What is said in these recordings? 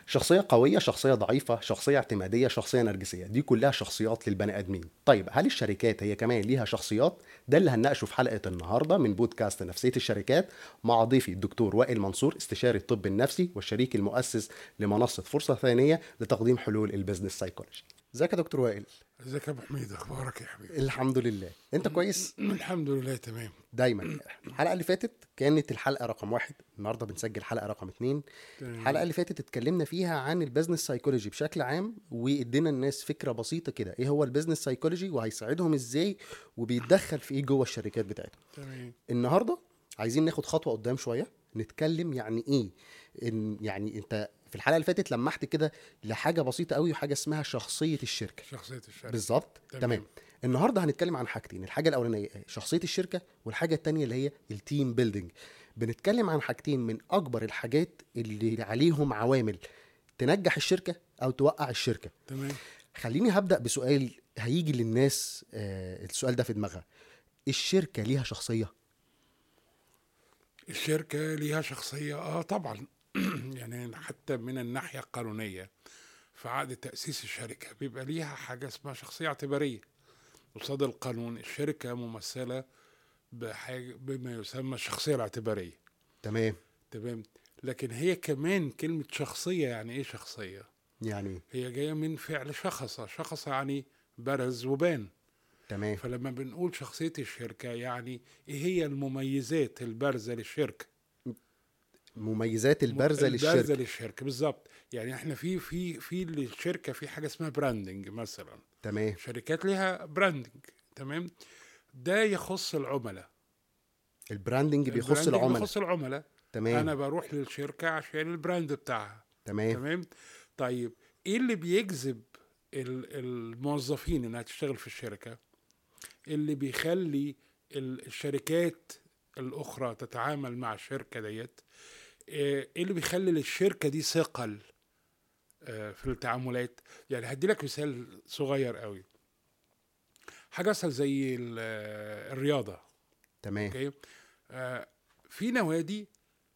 شخصيه قويه شخصيه ضعيفه شخصيه اعتماديه شخصيه نرجسيه دي كلها شخصيات للبني ادمين طيب هل الشركات هي كمان ليها شخصيات ده اللي هنناقشه في حلقه النهارده من بودكاست نفسيه الشركات مع ضيفي الدكتور وائل منصور استشاري الطب النفسي والشريك المؤسس لمنصه فرصه ثانيه لتقديم حلول البيزنس سايكولوجي ازيك يا دكتور وائل ازيك يا ابو حميد اخبارك يا حبيبي الحمد لله انت كويس الحمد لله تمام دايما الحلقه اللي فاتت كانت الحلقه رقم واحد النهارده بنسجل حلقه رقم اتنين تمام. الحلقه اللي فاتت اتكلمنا فيها عن البيزنس سايكولوجي بشكل عام وادينا الناس فكره بسيطه كده ايه هو البيزنس سايكولوجي وهيساعدهم ازاي وبيتدخل في ايه جوه الشركات بتاعتهم تمام النهارده عايزين ناخد خطوه قدام شويه نتكلم يعني ايه إن يعني انت في الحلقه اللي فاتت لمحت كده لحاجه بسيطه قوي وحاجه اسمها شخصيه الشركه شخصيه الشركه بالظبط تمام. تمام. تمام النهارده هنتكلم عن حاجتين الحاجه الاولانيه شخصيه الشركه والحاجه الثانيه اللي هي التيم بيلدينج بنتكلم عن حاجتين من اكبر الحاجات اللي عليهم عوامل تنجح الشركه او توقع الشركه تمام خليني هبدا بسؤال هيجي للناس آه السؤال ده في دماغها الشركه ليها شخصيه الشركه ليها شخصيه اه طبعا يعني حتى من الناحيه القانونيه في عقد تاسيس الشركه بيبقى ليها حاجه اسمها شخصيه اعتباريه قصاد القانون الشركه ممثله بحاجه بما يسمى الشخصيه الاعتباريه تمام تمام لكن هي كمان كلمه شخصيه يعني ايه شخصيه يعني هي جايه من فعل شخص شخص يعني برز وبان تمام فلما بنقول شخصية الشركة يعني ايه هي المميزات البارزة للشركة مميزات البارزه البارزة للشركه للشركة بالظبط يعني احنا في في في للشركة في حاجة اسمها براندنج مثلا تمام شركات ليها براندنج تمام ده يخص العملاء البراندنج بيخص البراندنج العملاء بيخص العملاء تمام انا بروح للشركة عشان البراند بتاعها تمام تمام طيب ايه اللي بيجذب ال- الموظفين انها تشتغل في الشركه اللي بيخلي ال- الشركات الاخرى تتعامل مع الشركه ديت ايه اللي بيخلي للشركه دي ثقل آه، في التعاملات يعني هدي لك مثال صغير قوي حاجه مثلا زي ال- آه، الرياضه تمام اوكي آه، في نوادي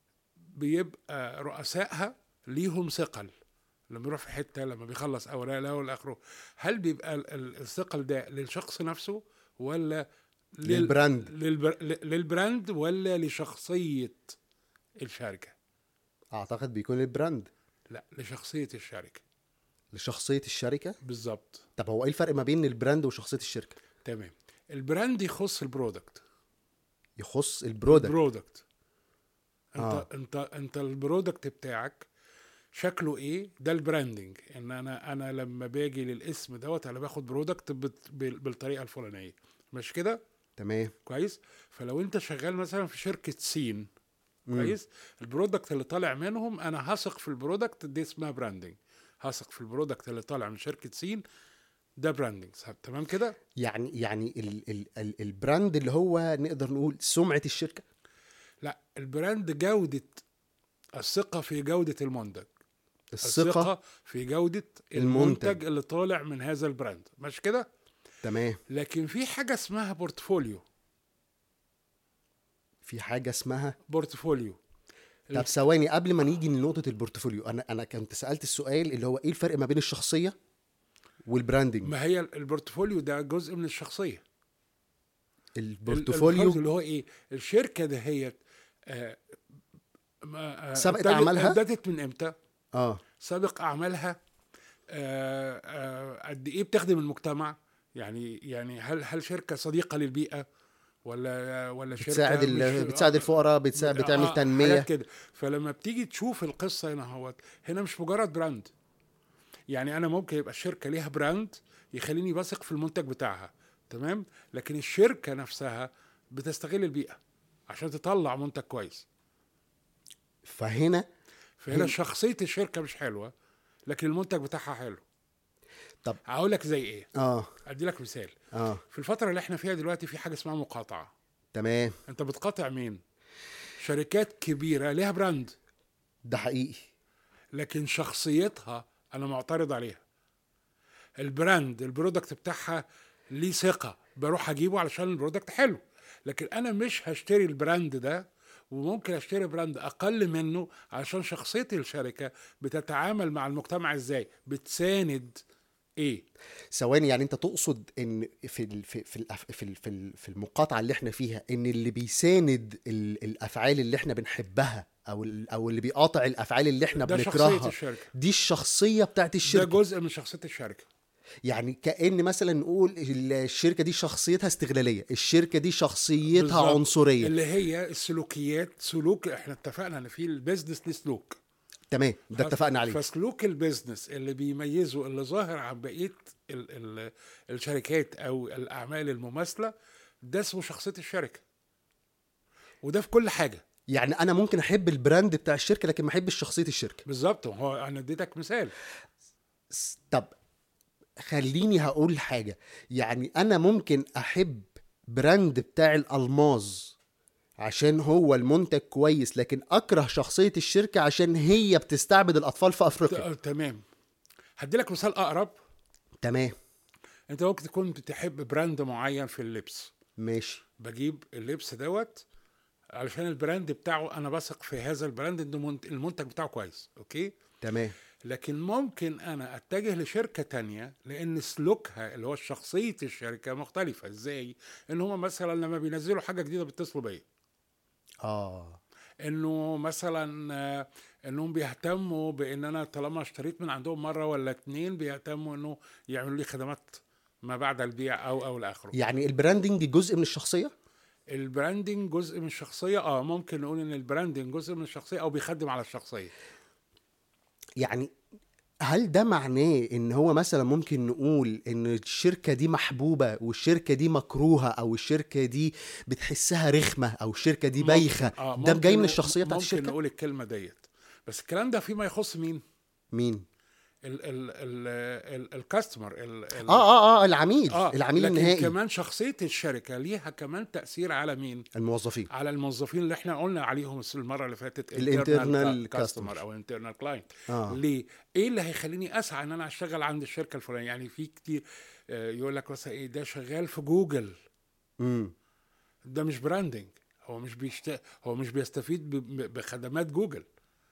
بيبقى رؤسائها ليهم ثقل لما يروح في حته لما بيخلص اوراق لا ولا اخره هل بيبقى ال- ال- الثقل ده للشخص نفسه ولا لل- للبراند للبر... ل- للبراند ولا لشخصيه الشركه اعتقد بيكون البراند لا لشخصيه الشركه لشخصيه الشركه بالظبط طب هو ايه الفرق ما بين البراند وشخصيه الشركه تمام البراند يخص البرودكت يخص البرودكت البرودكت انت آه. آه. انت انت البرودكت بتاعك شكله ايه ده البراندنج ان انا انا لما باجي للاسم دوت انا باخد برودكت بت- بال- بالطريقه الفلانيه مش كده تمام كويس فلو انت شغال مثلا في شركه سين مم. كويس البرودكت اللي طالع منهم انا هثق في البرودكت دي اسمها براندنج هثق في البرودكت اللي طالع من شركه سين ده براندنج تمام كده يعني يعني ال ال ال البراند اللي هو نقدر نقول سمعه الشركه لا البراند جوده الثقه في جوده المنتج الثقه في جودة المنتج. المنتج اللي طالع من هذا البراند مش كده تمام لكن في حاجة اسمها بورتفوليو في حاجه اسمها بورتفوليو طب ثواني قبل ما نيجي لنقطه البورتفوليو انا انا كنت سالت السؤال اللي هو ايه الفرق ما بين الشخصيه والبراندنج ما هي البورتفوليو ده جزء من الشخصية البورتفوليو اللي هو ايه الشركة دهيت آه ما- آه، سبقت ابتدت- أعمالها؟ ابتدت من امتى اه سابق اعمالها آه، آه، قد ايه بتخدم المجتمع يعني يعني هل هل شركة صديقة للبيئة ولا ولا شركة بتساعد ال... مش- بتساعد الفقراء بتساعد بتعمل آه، تنميه حاجات كده فلما بتيجي تشوف القصه هنا اهوت هنا مش مجرد براند يعني انا ممكن يبقى الشركه ليها براند يخليني بثق في المنتج بتاعها تمام لكن الشركه نفسها بتستغل البيئه عشان تطلع منتج كويس فهنا فهنا هي- شخصيه الشركه مش حلوه لكن المنتج بتاعها حلو طب هقول لك زي ايه اه ادي لك مثال اه في الفتره اللي احنا فيها دلوقتي في حاجه اسمها مقاطعه تمام انت بتقاطع مين شركات كبيره ليها براند ده حقيقي لكن شخصيتها انا معترض عليها البراند البرودكت بتاعها ليه ثقه بروح اجيبه علشان البرودكت حلو لكن انا مش هشتري البراند ده وممكن اشتري براند اقل منه عشان شخصيه الشركه بتتعامل مع المجتمع ازاي بتساند ايه ثواني يعني انت تقصد ان في ال- في في الأف- في ال- في ال- في المقاطعه اللي احنا فيها ان اللي بيساند ال- الافعال اللي احنا بنحبها او ال- او اللي بيقاطع الافعال اللي احنا ده شخصيه بنكرهها الشركه دي الشخصيه بتاعت ده الشركه جزء من شخصيه الشركه يعني كأن مثلا نقول الشركه دي شخصيتها استغلاليه الشركه دي شخصيتها بالظبط. عنصريه اللي هي السلوكيات سلوك احنا اتفقنا ان في البيزنس ليه سلوك تمام ده اتفقنا عليه فسلوك البيزنس اللي بيميزه اللي ظاهر عن بقيه ال ال الشركات او الاعمال المماثله ده اسمه شخصيه الشركه وده في كل حاجه يعني انا ممكن احب البراند بتاع الشركه لكن ما احبش شخصيه الشركه بالظبط هو انا اديتك مثال س- طب خليني هقول حاجة يعني أنا ممكن أحب براند بتاع الألماظ عشان هو المنتج كويس لكن أكره شخصية الشركة عشان هي بتستعبد الأطفال في أفريقيا ت- تمام هديلك مثال اقرب تمام انت ممكن تكون بتحب براند معين في اللبس ماشي بجيب اللبس دوت علشان البراند بتاعه انا بثق في هذا البراند انه منت- المنتج بتاعه كويس اوكي تمام لكن ممكن انا اتجه لشركه تانية لان سلوكها اللي هو شخصيه الشركه مختلفه ازاي ان هم مثلا لما بينزلوا حاجه جديده بيتصلوا بيا آه انه مثلا آه، انهم بيهتموا بان انا طالما اشتريت من عندهم مره ولا اتنين بيهتموا انه يعملوا لي خدمات ما بعد البيع او او لاخره يعني البراندنج جزء من الشخصية البراندنج جزء من الشخصيه اه ممكن نقول ان البراندنج جزء من الشخصيه او بيخدم على الشخصيه يعني هل ده معناه ان هو مثلا ممكن نقول ان الشركة دي محبوبة والشركة دي مكروهة او الشركة دي بتحسها رخمة او الشركة دي ممكن- بايخة آه، ده ممكن جاي من نقول- الشخصية بتاعت ممكن الشركة نقول الكلمه ديت بس الكلام ده فيما يخص مين مين ال ال ال ال الكاستمر ال ال اه اه اه العميل آه، العميل لكن النهائي كمان شخصيه الشركه ليها كمان تاثير على مين الموظفين على الموظفين اللي احنا قلنا عليهم المره اللي فاتت ال internal كاستمر customers. او انترنال كلاينت آه. ليه ايه اللي هيخليني اسعى ان انا اشتغل عند الشركه الفلانيه يعني في كتير آه، يقول لك مثلا ايه ده شغال في جوجل امم ده مش براندنج هو مش بيشت... هو مش بيستفيد ب... ب- بخدمات جوجل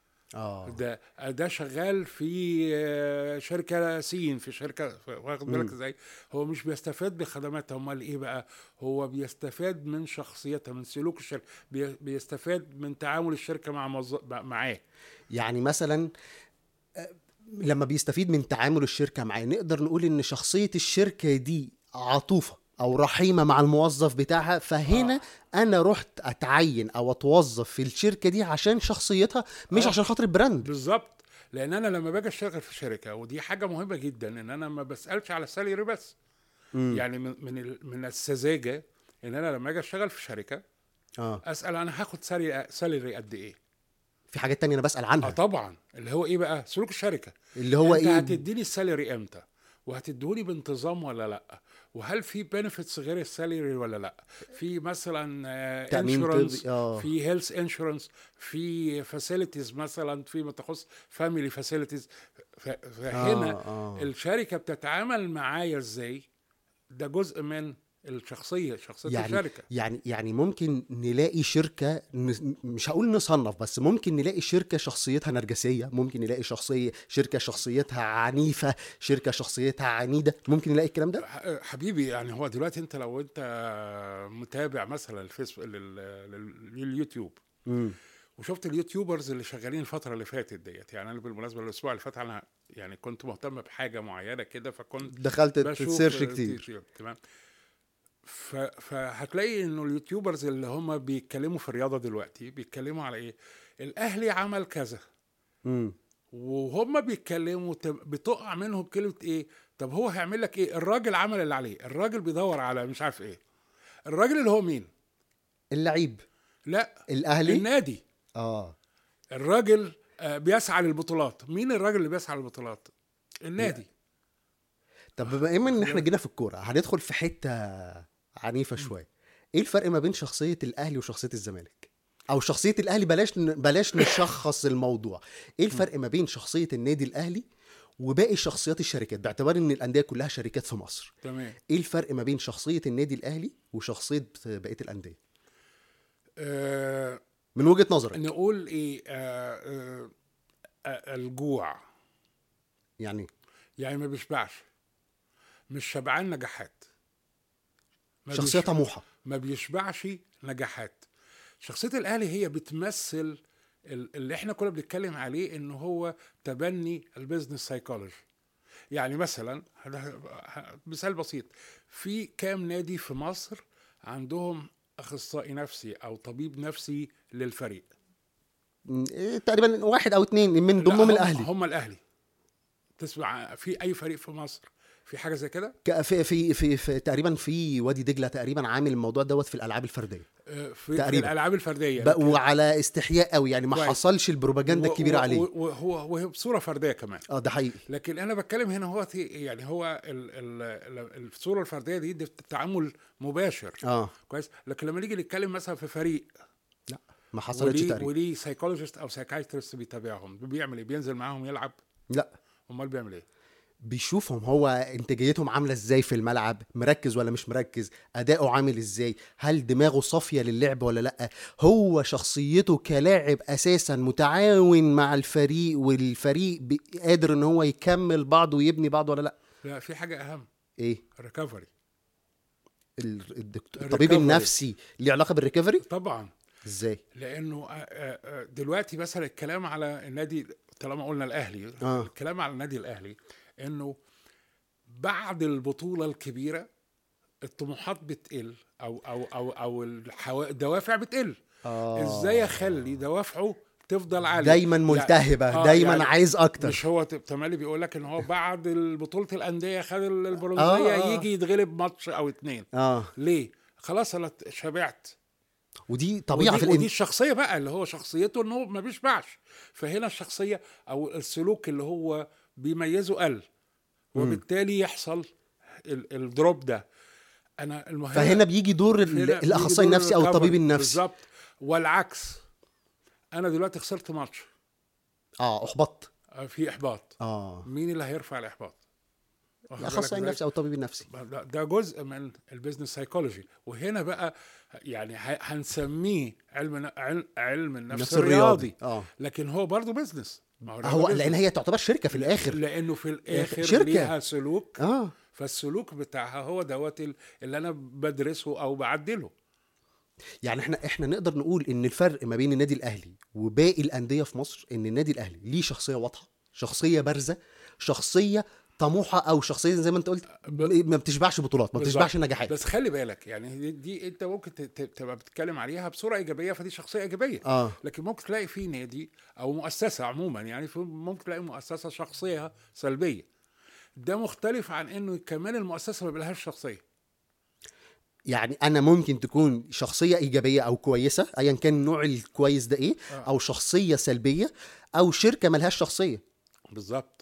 اه ده ده شغال في آه، شركه سين في شركه واخد بالك ازاي هو مش بيستفاد بخدماتها امال ايه بقى هو بيستفاد من شخصيتها من سلوك الشركه بي- بيستفاد من تعامل الشركه مع موظف معاه يعني مثلا آه، لما بيستفيد من تعامل الشركة معاه نقدر نقول ان شخصية الشركة دي عطوفة او رحيمة مع الموظف بتاعها فهنا آه. انا رحت اتعين او اتوظف في الشركة دي عشان شخصيتها مش آه. عشان خاطر البراند بالظبط لان انا لما باجي اشتغل في شركه ودي حاجه مهمه جدا ان انا ما بسالش على السالري بس مم. يعني من من ال- من السذاجه ان انا لما اجي اشتغل في شركه اه اسال انا هاخد سالري سالري قد ايه في حاجات تانية انا بسأل اه عنها طبعا اللي هو ايه بقى سلوك الشركه اللي هو انت ايه هتديني السالري امتى وهتديهولي بانتظام ولا لا وهل في بنفيتس غير السالري ولا لا في مثلا تأمين انشورنس طبي، آه. في هيلث انشورنس في فاسيلتيز مثلا فيما تخص فاميلي فاسيلتيز فهنا آه، آه. الشركه بتتعامل معايا ازاي ده جزء من الشخصيه شخصيه يعني الشركه يعني يعني ممكن نلاقي شركه ن- مش هقول نصنف بس ممكن نلاقي شركه شخصيتها نرجسيه ممكن نلاقي شخصيه شركه شخصيتها عنيفه شركه شخصيتها عنيده ممكن نلاقي الكلام ده ح- حبيبي يعني هو دلوقتي انت لو انت متابع مثلا الفيسبوك لل- لل- لليوتيوب امم وشفت اليوتيوبرز اللي شغالين الفتره اللي فاتت ديت يعني انا بالمناسبه الاسبوع اللي فات انا يعني كنت مهتم بحاجه معينه كده فكنت دخلت بشوف تسيرش كتير كتير تمام ف... فهتلاقي انه اليوتيوبرز اللي هم بيتكلموا في الرياضه دلوقتي بيتكلموا على ايه الاهلي عمل كذا امم وهم بيتكلموا تب- بتقع منهم كلمه ايه طب هو هيعمل لك ايه الراجل عمل اللي عليه الراجل بيدور على مش عارف ايه الراجل اللي هو مين اللعيب لا الاهلي النادي اه الراجل آه، بيسعى للبطولات مين الراجل اللي بيسعى للبطولات النادي طب بما ان احنا جينا في الكوره هندخل في حته عنيفه شويه ايه الفرق ما بين شخصيه الاهلي وشخصيه الزمالك او شخصيه الاهلي بلاش ن- بلاش نشخص الموضوع ايه الفرق ما بين شخصيه النادي الاهلي وباقي شخصيات الشركات باعتبار ان الانديه كلها شركات في مصر تمام ايه الفرق ما بين شخصيه النادي الاهلي وشخصيه بقيه الانديه آه من وجهه نظرك نقول ايه آه آه آه الجوع يعني يعني ما بيشبعش مش شبعان نجاحات ما شخصيه بيش- طموحه ما بيشبعش نجاحات شخصية الأهلي هي بتمثل ال- اللي احنا كنا بنتكلم عليه ان هو تبني البيزنس سايكولوجي يعني مثلا هذا- ه- مثال بسيط في كام نادي في مصر عندهم اخصائي نفسي او طبيب نفسي للفريق م- إيه، تقريبا واحد او اتنين من لا، ضمنهم هم- الاهلي هم الاهلي تسمع في اي فريق في مصر في حاجه زي كده ك- في في في, في تقريبا في وادي دجله تقريبا عامل الموضوع دوت في الالعاب الفرديه آه، في, في تقريبا. الالعاب الفرديه ب- وعلى استحياء قوي يعني ما كويس. حصلش البروباجندا الكبيره و- و- عليه وهو وهي بصوره فرديه كمان اه ده حقيقي لكن انا بتكلم هنا هو تي- يعني هو ال ال ال الصوره الفرديه دي, دي تعامل مباشر اه كويس لكن لما نيجي نتكلم مثلا في فريق لا ما حصلتش وليه تقريبا وليه سايكولوجيست او سايكايترست بيتابعهم بيعمل ايه بينزل معاهم يلعب لا امال بيعمل ايه بيشوفهم هو انتاجيتهم عامله ازاي في الملعب مركز ولا مش مركز اداؤه عامل ازاي هل دماغه صافيه للعب ولا لا هو شخصيته كلاعب اساسا متعاون مع الفريق والفريق بي- قادر ان هو يكمل بعض ويبني بعض ولا لا لا في حاجه اهم ايه الريكفري ال- الدكتور الريكفري. الطبيب النفسي ليه علاقه بالريكفري طبعا ازاي لانه آه، آه، آه، دلوقتي مثلا الكلام على النادي طالما قلنا الاهلي آه. الكلام على النادي الاهلي انه بعد البطوله الكبيره الطموحات بتقل او او او او الحوا- الدوافع بتقل آه. ازاي اخلي دوافعه تفضل عاليه دايما يعني- ملتهبه آه، دايما يعني عايز اكتر مش هو ت- تملي بيقول لك ان هو بعد بطوله الانديه خد ال- البرونزيه آه، آه. يجي يتغلب ماتش او اتنين اه ليه خلاص انا شبعت ودي طبيعه ودي, في ودي الإن... الشخصيه بقى اللي هو شخصيته ان هو ما بيشبعش فهنا الشخصيه او السلوك اللي هو بيميزه قل وبالتالي يحصل ال- الدروب ده انا المهم فهنا بيجي دور ال- هنا الاخصائي بيجي دور النفسي او الطبيب الريكفري. النفسي بالظبط والعكس انا دلوقتي خسرت ماتش اه احبطت آه، في احباط اه مين اللي هيرفع الاحباط واخد بالك الاخصائي إزاي؟ النفسي او الطبيب النفسي ده ده جزء من البيزنس سايكولوجي وهنا بقى يعني ه- هنسميه علم علم, علم النفس النفس الرياضي الرياضي. آه. لكن هو برضه بيزنس ما هو الرياضة لان business. هي تعتبر شركه في الاخر لانه في الاخر شركة. ليها سلوك اه فالسلوك بتاعها هو دوت ال- اللي انا بدرسه او بعدله يعني احنا احنا نقدر نقول ان الفرق ما بين النادي الاهلي وباقي الانديه في مصر ان النادي الاهلي ليه شخصيه واضحه شخصيه بارزه شخصيه طموحه او شخصيه زي ما انت قلت ب- ما بتشبعش بطولات ما بتشبعش بالظبط. نجاحات بس خلي بالك يعني دي, دي انت ممكن ت- ت- تبقى بتتكلم عليها بصوره ايجابيه فدي شخصيه ايجابيه اه لكن ممكن تلاقي في نادي او مؤسسه عموما يعني في ممكن تلاقي مؤسسه شخصيه سلبيه ده مختلف عن انه كمان المؤسسه ما بلهاش شخصيه يعني انا ممكن تكون شخصيه ايجابيه او كويسه ايا كان النوع الكويس ده ايه آه. او شخصيه سلبيه او شركه ملهاش شخصيه بالظبط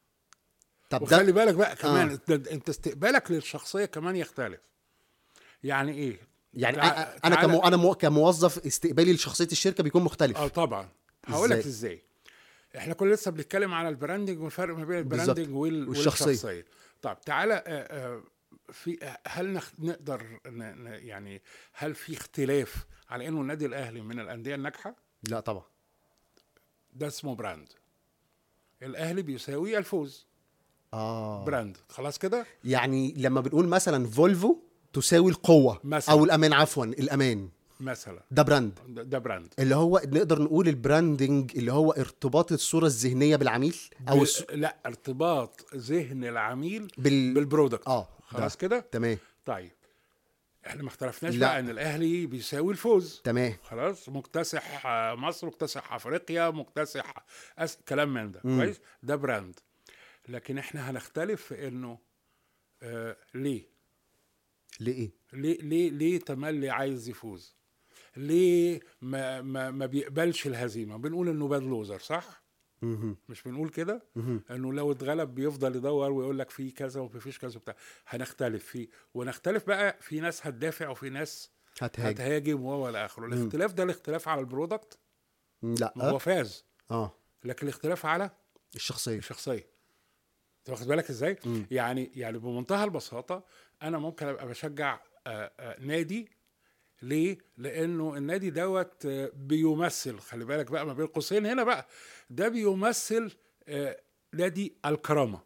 طب وخلي ده بالك بقى كمان آه. انت انت استقبالك للشخصيه كمان يختلف يعني ايه يعني تع- أ- انا تعالى- كمو انا مو كموظف استقبالي لشخصيه الشركه بيكون مختلف اه طبعا هقول لك إزاي؟ ازاي احنا كنا لسه بنتكلم على البراندنج والفرق ما بين بالظبط. البراندنج وال... والشخصية. والشخصيه طب تعالى آه، آه، في هل نخ... نقدر ن... ن... يعني هل في اختلاف على انه النادي الاهلي من الانديه الناجحه لا طبعا ده اسمه براند الاهلي بيساوي الفوز اه براند خلاص كده يعني لما بنقول مثلا فولفو تساوي القوه مثلا. او الامان عفوا الامان مثلا ده براند ده ده براند اللي هو نقدر نقول البراندنج اللي هو ارتباط الصوره الذهنيه بالعميل او بال... الس... لا ارتباط ذهن العميل بال... بالبرودكت اه خلاص ده. كده تمام طيب احنا ما اختلفناش لا. بقى ان الاهلي بيساوي الفوز تمام خلاص مكتسح آه، مصر مكتسح افريقيا مكتسح أس... كلام من ده مم. كويس ده براند لكن احنا هنختلف في انه آه ليه ليه ليه ليه ليه تملي عايز يفوز ليه ما ما, ما بيقبلش الهزيمه بنقول انه باد لوزر صح مهم. مش بنقول كده مهم. انه لو اتغلب بيفضل يدور ويقول لك في كذا ومفيش كذا وبتاع هنختلف فيه ونختلف بقى في ناس هتدافع وفي ناس هتهاجم هتهاجم وهو الى اخره الاختلاف ده الاختلاف على البرودكت لا ما هو فاز اه لكن الاختلاف على الشخصيه الشخصيه انت واخد بالك ازاي مم. يعني يعني بمنتهى البساطه انا ممكن ابقى بشجع آه، آه، نادي ليه لانه النادي دوت آه، بيمثل خلي بالك بقى ما بين قوسين هنا بقى ده بيمثل آه، نادي الكرامه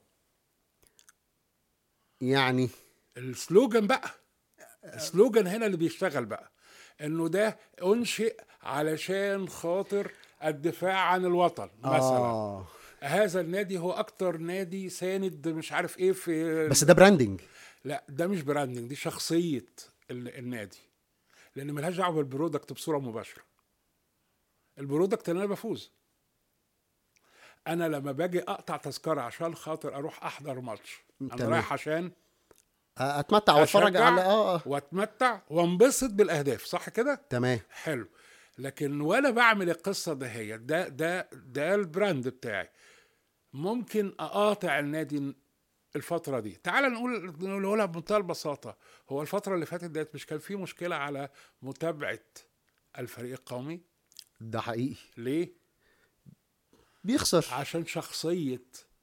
يعني السلوجان بقى السلوجان هنا اللي بيشتغل بقى انه ده انشئ علشان خاطر الدفاع عن الوطن مثلا آه. هذا النادي هو اكتر نادي ساند مش عارف ايه في بس ده براندنج لا ده مش براندنج دي شخصيه ال- النادي لان ملهاش دعوه بالبرودكت بصوره مباشره البرودكت ان انا بفوز انا لما باجي اقطع تذكره عشان خاطر اروح احضر ماتش انا تمام. رايح عشان اتمتع واتفرج أشجع على اه اه واتمتع وانبسط بالاهداف صح كده تمام حلو لكن وانا بعمل القصه دهيت ده ده ده البراند بتاعي ممكن اقاطع النادي الفتره دي تعال نقول نقولها بمنتهى البساطه هو الفتره اللي فاتت ديت مش كان في مشكله على متابعه الفريق القومي ده حقيقي ليه بيخسر عشان شخصيه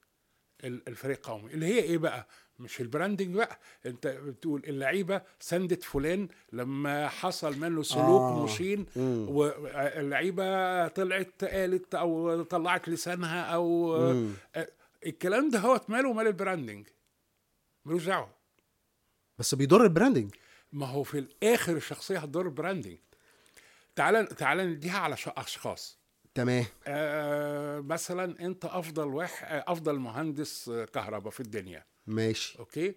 ال- الفريق القومي اللي هي ايه بقى مش البراندنج بقى انت بتقول اللعيبه سندت فلان لما حصل منه سلوك آه. آه. مشين مم. واللعيبه طلعت قالت او طلعت لسانها او مم. آه، الكلام ده هو ماله مال البراندنج ملوش دعوه بس بيضر البراندنج ما هو في الاخر الشخصيه هتضر البراندنج تعال تعال نديها على ش- اشخاص تمام آه مثلا انت افضل واحد افضل مهندس كهرباء في الدنيا ماشي اوكي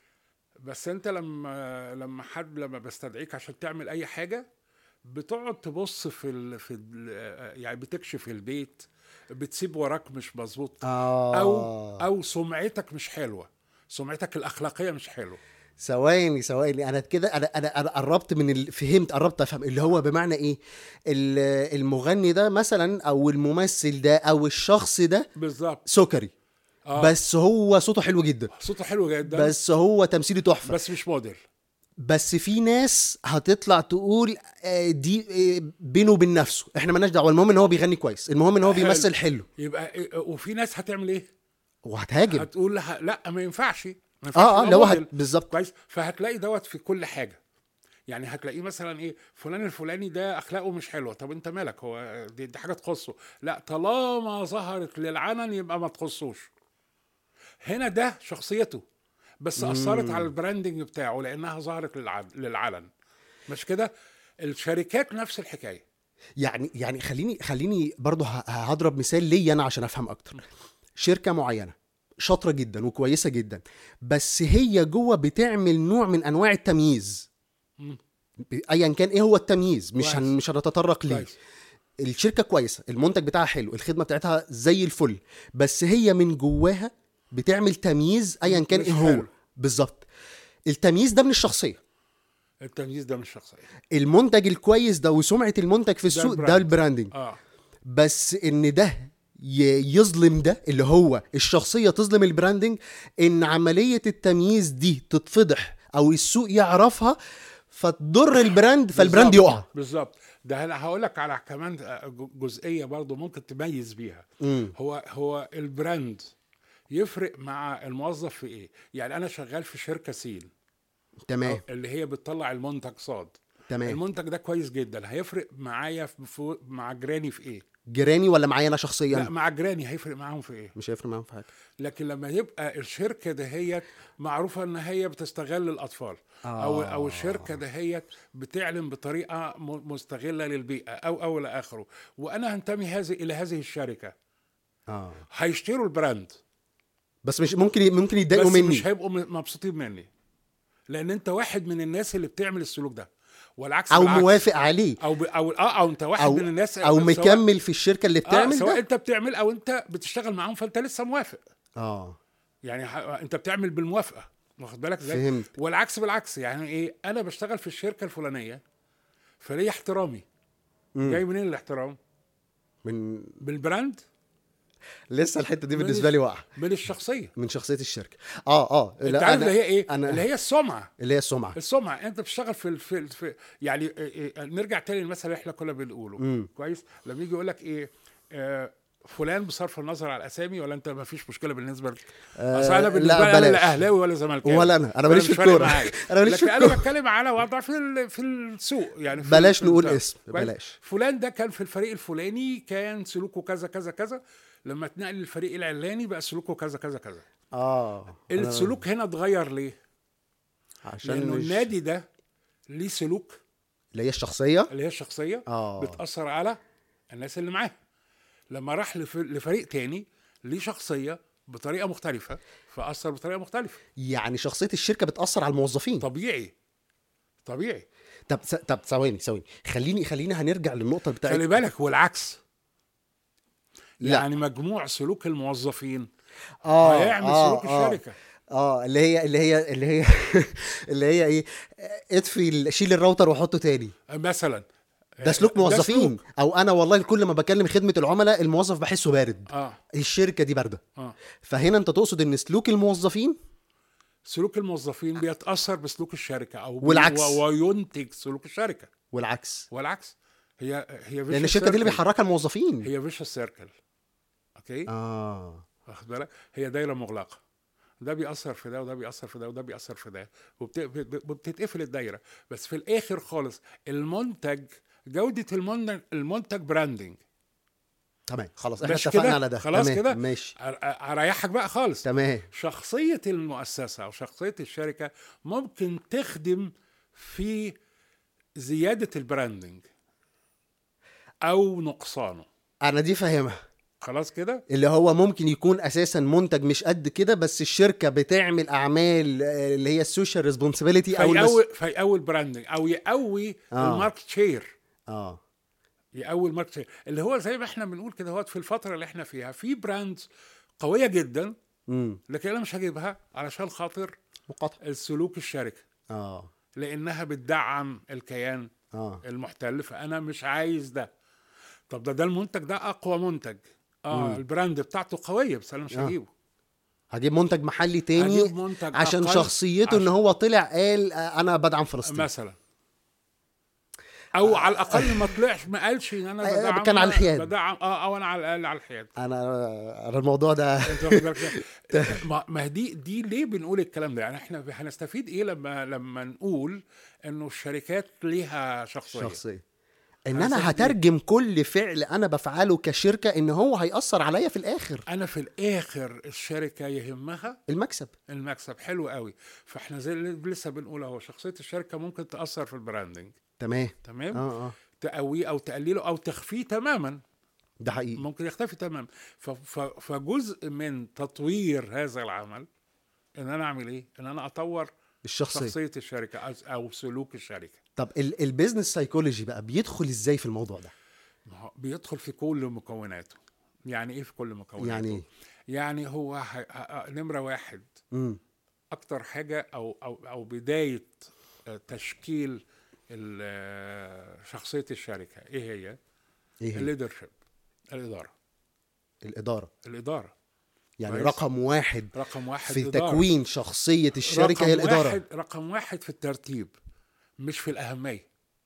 بس انت لما لما حد لما بستدعيك عشان تعمل اي حاجه بتقعد تبص في ال... في ال... يعني بتكشف البيت بتسيب وراك مش مظبوط اه او او سمعتك مش حلوه سمعتك الاخلاقيه مش حلوه ثواني ثواني انا كده انا انا انا قربت من ال... فهمت قربت افهم اللي هو بمعنى ايه ال- المغني ده مثلا او الممثل ده او الشخص ده بالظبط سكري آه. بس هو صوته حلو جدا صوته حلو جدا بس, بس هو تمثيله تحفه بس مش موديل بس في ناس هتطلع تقول آه، دي آه، بينه وبين نفسه احنا مالناش دعوه المهم ان هو بيغني كويس المهم ان هو حلو. بيمثل حلو يبقى إيه- وفي ناس هتعمل ايه وهتهاجم هتقول لها لا ما ينفعش ما ينفعش اه اه يبقى لو موديل. هت... بالظبط كويس فهتلاقي دوت في كل حاجه يعني هتلاقيه مثلا ايه فلان الفلاني ده اخلاقه مش حلوه طب انت مالك هو دي, دي حاجه تخصه لا طالما ظهرت للعلن يبقى ما تخصوش هنا ده شخصيته بس اثرت على البراندنج بتاعه لانها ظهرت للع- للعلن مش كده الشركات نفس الحكايه يعني يعني خليني خليني برضه ه- هضرب مثال ليا انا عشان افهم اكتر شركه معينه شاطره جدا وكويسه جدا بس هي جوه بتعمل نوع من انواع التمييز مم. ب- ايا كان ايه هو التمييز مش كويس. هن مش هنتطرق ليه كويس الشركه كويسه المنتج بتاعها حلو الخدمه بتاعتها زي الفل بس هي من جواها بتعمل تمييز ايا كان مش ايه هو حلو. بالظبط التمييز ده من الشخصيه التمييز ده مش شخصيه المنتج الكويس ده وسمعه المنتج في السوق ده البراند. البراندنج اه بس ان ده ي- يظلم ده اللي هو الشخصيه تظلم البراندنج ان عمليه التمييز دي تتفضح او السوق يعرفها فتضر البراند فالبراند بالظبط. يقع بالظبط ده انا هقول لك على كمان جزئيه برضو ممكن تميز بيها مم. هو هو البراند يفرق مع الموظف في ايه يعني انا شغال في شركه سين تمام اللي هي بتطلع المنتج صاد تمام المنتج ده كويس جدا هيفرق معايا في في- مع جيراني في ايه جيراني ولا معايا انا لا شخصيا مع جيراني هيفرق معاهم في ايه مش هيفرق معاهم في حاجه لكن لما يبقى الشركه دهيت معروفه ان هي بتستغل الاطفال او او الشركه دهيت بتعلن بطريقه م- مستغله للبيئه او او الى اخره وانا هنتمي هذه الى هذه الشركه اه هيشتروا البراند بس مش ممكن ممكن بس يتضايقوا مني مش هيبقوا م- مبسوطين مني لان انت واحد من الناس اللي بتعمل السلوك ده والعكس او بالعكس. موافق عليه او ب... او اه او انت واحد او من الناس او سواء- مكمل في الشركه اللي آه بتعمل سواء ده انت بتعمل او انت بتشتغل معاهم فانت لسه موافق اه يعني ح... انت بتعمل بالموافقه واخد بالك ازاي فهمت. والعكس بالعكس يعني ايه انا بشتغل في الشركه الفلانيه فليا احترامي مم. جاي منين الاحترام من بالبراند لسه الحته دي من بالنسبه لي واقعه من الشخصيه من شخصيه الشركه اه اه انت لا، عارف أنا- اللي هي ايه أنا اللي هي السمعه اللي هي السمعه السمعه انت بتشتغل في في, في يعني إيه إيه نرجع تاني للمثل اللي احنا كنا بنقوله مم. كويس لما يجي يقول لك ايه آه فلان بصرف النظر على الاسامي ولا انت ما فيش مشكله بالنسبه لك آه، اصل انا لا، بالنسبه لي انا بلاش. لا اهلاوي ولا زملكاوي ولا أنا. أنا فأنا ماليش مش في فارق الكورة. معايا. أنا ماليش في لكن انا الكورة. بتكلم على وضع في ال- في السوق يعني في بلاش في نقول البتاع. اسم، كويس؟ بلاش. فلان ده كان في الفريق الفلاني كان سلوكه كذا كذا كذا لما اتنقل للفريق العلاني بقى سلوكه كذا كذا كذا اه أنا- السلوك هنا اتغير ليه؟ عشان لانه مش- النادي ده ليه سلوك اللي هي الشخصيه اللي هي الشخصيه اه بتاثر على الناس اللي معاه لما راح لف- لفريق تاني ليه شخصيه بطريقه مختلفه فاثر بطريقه مختلفه يعني شخصيه الشركه بتاثر على الموظفين طبيعي طبيعي طب س- طب ثواني ثواني خليني خلينا هنرجع للنقطه بتاعت خلي بالك هو العكس لا. يعني مجموع سلوك الموظفين اه هيعمل آه، سلوك آه. الشركه اه اللي هي اللي هي اللي هي اللي هي ايه اطفي ال- شيل الراوتر وحطه تاني مثلا ده سلوك موظفين سلوك. او انا والله كل ما بكلم خدمه العملاء الموظف بحسه بارد اه الشركه دي بارده اه فهنا انت تقصد ان سلوك الموظفين سلوك الموظفين بيتاثر بسلوك الشركه او بي- والعكس. و- وينتج سلوك الشركه والعكس والعكس هي هي لان vicious الشركه دي اللي circle. بيحركها الموظفين هي فيش سيركل اوكي اه واخد بالك هي دايره مغلقه ده بيأثر في ده وده بيأثر في ده وده بيأثر في ده وبت- بت- وبتتقفل الدايره بس في الاخر خالص المنتج جوده المنتج المنتج براندنج تمام خلاص احنا مش اتفقنا كده؟ على ده خلاص تمام كده؟ ماشي أر- اريحك بقى خالص تمام شخصيه المؤسسه او شخصيه الشركه ممكن تخدم في زياده البراندنج او نقصانه انا دي فاهمها خلاص كده اللي هو ممكن يكون اساسا منتج مش قد كده بس الشركه بتعمل اعمال آه، اللي هي السوشيال ريسبونسبيلتي او المس... فيقوي فيقوي البراندنج او يقوي آه. الماركت شير اه يقوي الماركت شير اللي هو زي ما احنا بنقول كده هو في الفتره اللي احنا فيها في براندز قويه جدا امم لكن انا مش هجيبها علشان خاطر مقاطعه السلوك الشركه اه لانها بتدعم الكيان اه المحتل فانا مش عايز ده طب ده ده المنتج ده اقوى منتج اه البراند بتاعته قويه بس انا مش آه. هجيبه هجيب منتج محلي تاني هجيب منتج عشان أقل شخصيته ان عشان- هو طلع قال آه، انا بدعم فلسطين مثلا او على الاقل ما طلعش ما قالش ان انا آه، بدعم كان على الحياد. بدعم اه او انا على الاقل على الحياد انا انا الموضوع ده انت واخد بالك ما- ما هي دي دي ليه بنقول الكلام ده يعني احنا هنستفيد ايه لما لما نقول انه الشركات ليها شخصيه شخصيه ان أنا انا شايف دي. هترجم كل فعل انا بفعله كشركه ان هو هيأثر عليا في الاخر انا في الاخر الشركه يهمها المكسب المكسب حلو قوي فاحنا زي اللي لسه بنقول اهو شخصيه الشركه ممكن تاثر في البراندنج تمام تمام اه اه تقويه او تقليله او تخفيه تماما ده حقيقي ممكن يختفي تماما ف- ف- فجزء من تطوير هذا العمل ان انا اعمل ايه ان انا اطور الشخصيه شخصيه الشركه أو- او سلوك الشركه طب ال- البيزنس سايكولوجي بقى بيدخل ازاي في الموضوع ده ما هو بيدخل في كل مكوناته يعني ايه في كل مكوناته يعني ايه يعني هو ه- ه- نمره واحد امم اكتر حاجه او او او بدايه آه، تشكيل ال- آه، شخصيه الشركه ايه هي ايه هي الليدرشيب الاداره الاداره الاداره يعني كويس. رقم واحد رقم واحد في إدارة. تكوين شخصيه الشركه رقم هي الاداره واحد رقم واحد في الترتيب مش في الاهميه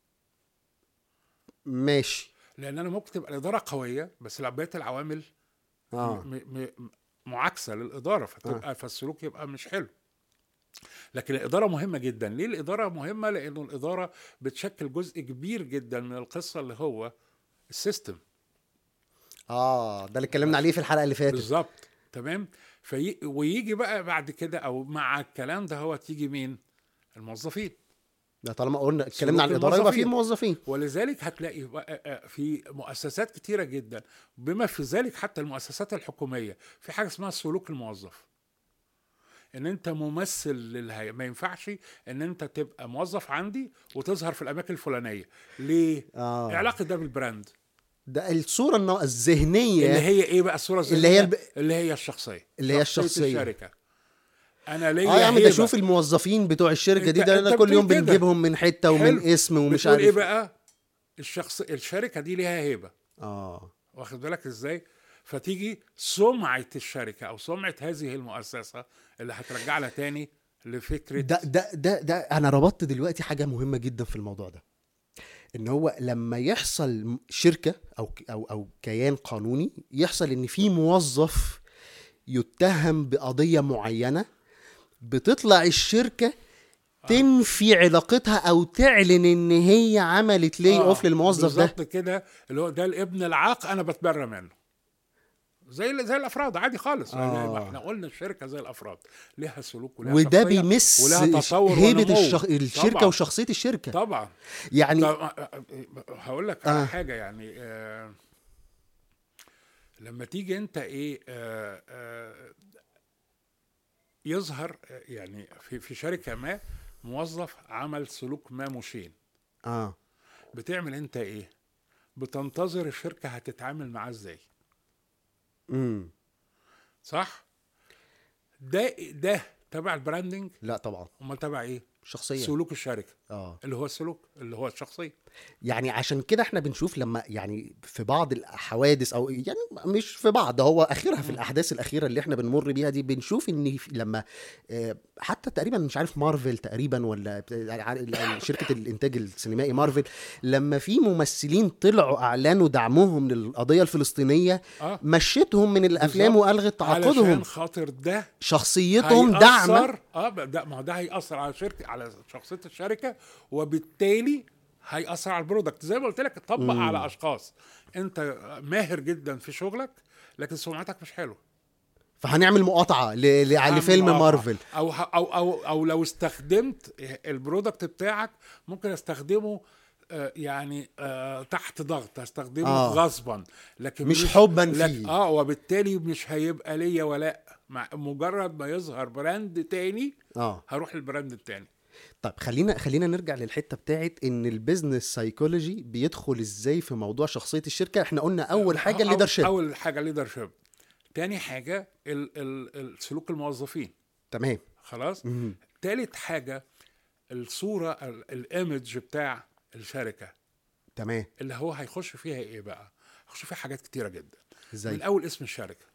ماشي لان انا ممكن تبقى الاداره قويه بس لا بقيه العوامل اه م- م- معاكسه للاداره فتبقى آه. فالسلوك يبقى مش حلو لكن الاداره مهمه جدا ليه الاداره مهمه لانه الاداره بتشكل جزء كبير جدا من القصه اللي هو السيستم اه ده اللي اتكلمنا عليه في الحلقه اللي فاتت بالظبط تمام في ويجي بقى بعد كده او مع الكلام ده هو تيجي مين الموظفين ده طالما قلنا اتكلمنا عن سلوك الاداره يبقى في الموظفين. موظفين ولذلك هتلاقي بقى- آه، في مؤسسات كتيرة جدا بما في ذلك حتى المؤسسات الحكومية في حاجة اسمها سلوك الموظف ان انت ممثل للهيئة ما ينفعش ان انت تبقى موظف عندي وتظهر في الاماكن الفلانية ليه اه علاقة ده بالبراند ده الصوره النا- الذهنيه اللي هي ايه بقى الصورة اللي هي الذهنية؟ الب- اللي هي الشخصية اللي هي شخصية الشخصية. الشركة انا ليا اه يا عم ده هيبة. شوف الموظفين بتوع الشركه دي أنت- ده أنت انا كل يوم بتقول كده. بنجيبهم من حته ومن حلو. اسم ومش بتقول عارف ايه بقى الشخص الشركة دي ليها هيبة اه واخد بالك ازاي فتيجي سمعة الشركة أو سمعة هذه المؤسسة اللي هترجع لها تاني لفكرة ده ده ده ده انا ربطت دلوقتي حاجه مهمه جدا في الموضوع ده ان هو لما يحصل شركه او او او كيان قانوني يحصل ان في موظف يتهم بقضيه معينه بتطلع الشركه تنفي علاقتها او تعلن ان هي عملت لي آه، اوف للموظف ده بالظبط كده اللي هو ده الابن العاق انا بتبرى منه زي زي الافراد عادي خالص آه. يعني ما احنا قلنا الشركه زي الافراد لها سلوك ولها وده شخصية بيمس ولها تطور هيبه ونمو. الشخ... الشركه طبعا. وشخصيه الشركه طبعا يعني طب آه، آه، هقول لك آه. على حاجه يعني آه لما تيجي انت ايه آه آه يظهر آه، يعني في في شركه ما موظف عمل سلوك ما مشين اه بتعمل انت ايه بتنتظر الشركه هتتعامل معاه ازاي امم صح ده ده تبع البراندنج لا طبعا امال تبع ايه شخصيه سلوك الشركه اه اللي هو السلوك اللي هو الشخصيه يعني عشان كده احنا بنشوف لما يعني في بعض الحوادث او يعني مش في بعض هو اخرها في الاحداث الاخيره اللي احنا بنمر بيها دي بنشوف ان في- لما آه، حتى تقريبا مش عارف مارفل تقريبا ولا بتاع- شركه الانتاج السينمائي مارفل لما في ممثلين طلعوا اعلنوا دعمهم للقضيه الفلسطينيه اه مشيتهم من الافلام بالظبط. والغت تعاقدهم علشان خاطر ده شخصيتهم داعمه هيأثر- اه ب- ده ما هو ده هيأثر على شركه على شخصيه الشركه وبالتالي هيأثر على البرودكت زي ما قلت لك طبق على اشخاص انت ماهر جدا في شغلك لكن سمعتك مش حلوه فهنعمل مقاطعه ل- ل- عن لفيلم مقاطعة. مارفل او ه- او او او لو استخدمت البرودكت بتاعك ممكن استخدمه آه، يعني آه، تحت ضغط استخدمه آه. آه. غصبا لكن مش حباً لك- فيه. اه وبالتالي مش هيبقى ليا ولاء مع مجرد ما يظهر براند تاني اه هروح البراند التاني طيب خلينا خلينا نرجع للحته بتاعت ان البيزنس سايكولوجي بيدخل ازاي في موضوع شخصيه الشركه احنا قلنا اول حاجه أو- الليدرشيب اول حاجه ليدرشيب تاني حاجه ال ال ال سلوك الموظفين تمام خلاص مهم. تالت حاجه الصوره ال- الايمج بتاع الشركه تمام اللي هو هيخش فيها ايه بقى هيخش فيها حاجات كتيره جدا ازاي من اول اسم الشركه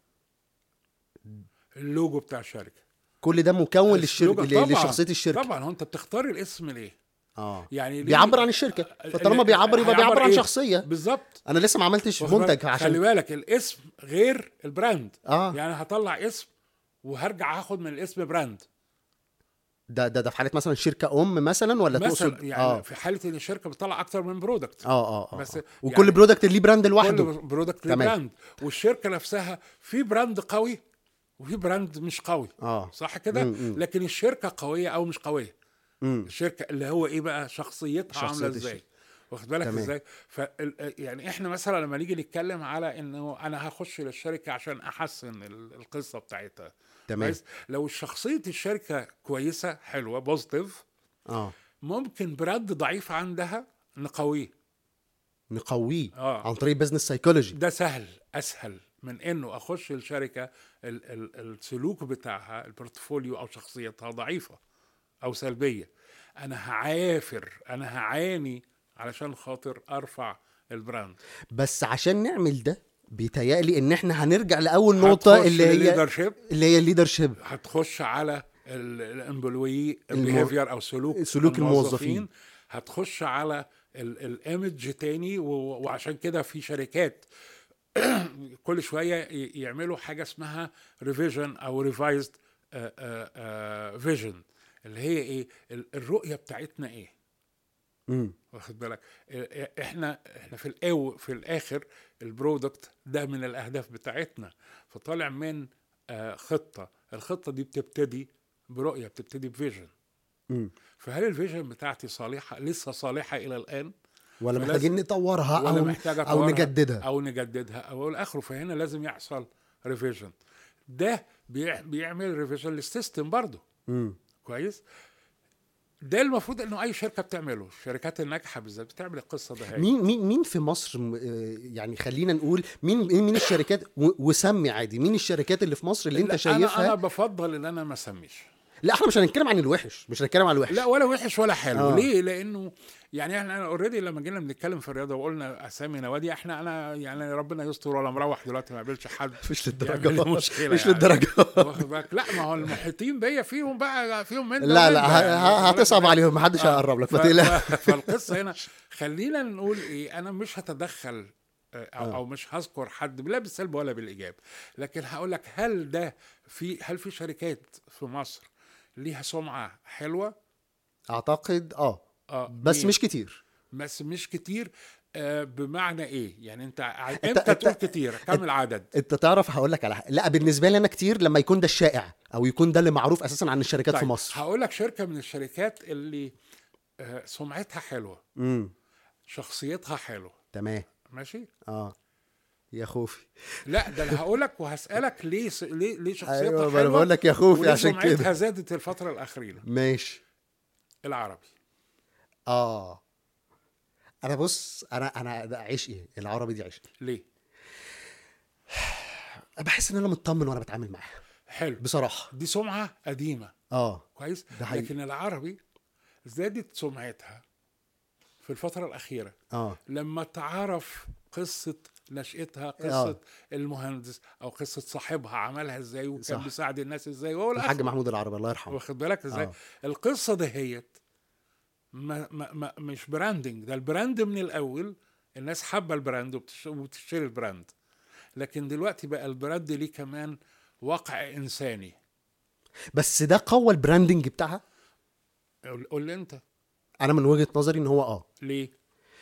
اللوجو بتاع الشركه كل ده مكون السلوجان. للشركه طبعاً، لشخصيه الشركه طبعا هو انت بتختار الاسم ليه اه يعني ليه- بيعبر عن الشركه فطالما بيعبر يبقى بيعبر عن إيه؟ شخصيه بالظبط انا لسه ما عملتش واخد بالك؟ منتج خلي عشان بالك الاسم غير البراند اه يعني هطلع اسم وهرجع هاخد من الاسم براند ده ده ده في حاله مثلا شركه ام مثلا ولا مثلا تقصد يعني اه في حاله ان الشركه بتطلع اكتر من برودكت اه اه, آه. بس آه. يعني- وكل برودكت ليه براند كل لوحده برودكت ليه تمام. براند والشركه نفسها في براند قوي وفي براند مش قوي اه صح كده مم، مم. لكن الشركه قويه او مش قويه امم الشركه اللي هو ايه بقى شخصيتها شخصية عامله ازاي الشركة. واخد بالك تمام. ازاي ف يعني احنا مثلا لما نيجي نتكلم على انه انا هخش للشركه عشان احسن ال- القصه بتاعتها تمام كويس لو شخصيه الشركه كويسه حلوه بوزيتيف اه ممكن براند ضعيف عندها نقويه نقويه اه عن طريق بزنس سايكولوجي ده سهل اسهل من انه اخش الشركه ال ال السلوك بتاعها البورتفوليو او شخصيتها ضعيفه او سلبيه انا هعافر انا هعاني علشان خاطر ارفع البراند بس عشان نعمل ده بيتهيألي ان احنا هنرجع لاول نقطه اللي هي الليدرشيب اللي هي الليدرشيب هتخش على الامبلوي المو- البيهيفير او سلوك سلوك الموظفين. هتخش على الايمج تاني و- وعشان كده في شركات كل شويه ي- يعملوا حاجه اسمها ريفيجن او ريفايزد فيجن اللي هي ايه ال- الرؤيه بتاعتنا ايه امم واخد بالك إ- احنا احنا في الاو في الاخر البرودكت ده من الاهداف بتاعتنا فطالع من آه، خطه الخطه دي بتبتدي برؤيه بتبتدي بفيجن امم فهل الفيجن بتاعتي صالحه لسه صالحه الى الان ولا فلازم- محتاجين نطورها ولا او محتاجه او أطورها نجددها او نجددها او الاخره فهنا لازم يحصل ريفيجن ده بيع- بيعمل ريفيجن للسيستم برضه امم كويس ده المفروض انه اي شركه بتعمله الشركات الناجحه بالذات بتعمل القصه ده هي. مين مين مين في مصر م- آه، يعني خلينا نقول مين مين مين الشركات و- وسمي عادي مين الشركات اللي في مصر اللي انت لا، شايفها انا انا بفضل ان انا ما اسميش لا احنا مش هنتكلم عن الوحش مش هنتكلم عن الوحش لا ولا وحش ولا حلو آه. آه. ليه لانه يعني احنا اوريدي لما جينا بنتكلم في الرياضه وقلنا اسامي نوادي احنا انا يعني ربنا يستر ولا مروح دلوقتي ما قابلش حد مش يعمل لي للدرجه مشكلة مش يعني. للدرجه واخد بالك لا ما هو المحيطين بيا فيهم بقى فيهم من ده لا ومن لا ده ه- يعني. ه- واخد هتصعب بالك؟ عليهم محدش آه. هيقرب لك ف- ما تقلقش ف- فالقصه هنا خلينا نقول ايه انا مش هتدخل آه، او, آه. أو مش هذكر حد لا بالسلب ولا بالايجاب لكن هقول لك هل ده في هل في شركات في مصر ليها سمعه حلوه اعتقد اه اه بس مين؟ مش كتير بس مش كتير آه بمعنى ايه يعني انت ع- أنت- امتى تقول أنت- كتير كم العدد انت تعرف هقول لك على حاجه لا بالنسبه لي انا كتير لما يكون ده الشائع او يكون ده اللي معروف اساسا عن الشركات في مصر هقول لك شركه من الشركات اللي آه سمعتها حلوه امم شخصيتها حلوه تمام ماشي اه يا خوفي لا ده انا هقول لك وهسالك ليه س... ليه ليه شخصيتها ايوه حلوه ما انا بقول لك يا خوفي وليه عشان سمعتها كده زادت الفتره الاخيره ماشي العربي اه انا بص انا انا ده عشقي العربي دي عشقي ليه بحس ان انا مطمن وانا بتعامل معاها حلو بصراحه دي سمعه قديمه اه كويس ده حقيقي. لكن العربي زادت سمعتها في الفتره الاخيره اه لما تعرف قصة نشأتها آه. قصة المهندس أو قصة صاحبها عملها ازاي وكان صح. بيساعد الناس ازاي وهو الحاج الآخر محمود العربي الله يرحمه واخد بالك ازاي آه. القصة دهيت ما ما ما مش براندنج ده البراند من الأول الناس حابة البراند وبتش- وبتشتري البراند لكن دلوقتي بقى البراند ليه كمان واقع إنساني بس ده قوى البراندنج بتاعها قول قول لي أنت انا من وجهه نظري ان هو اه ليه؟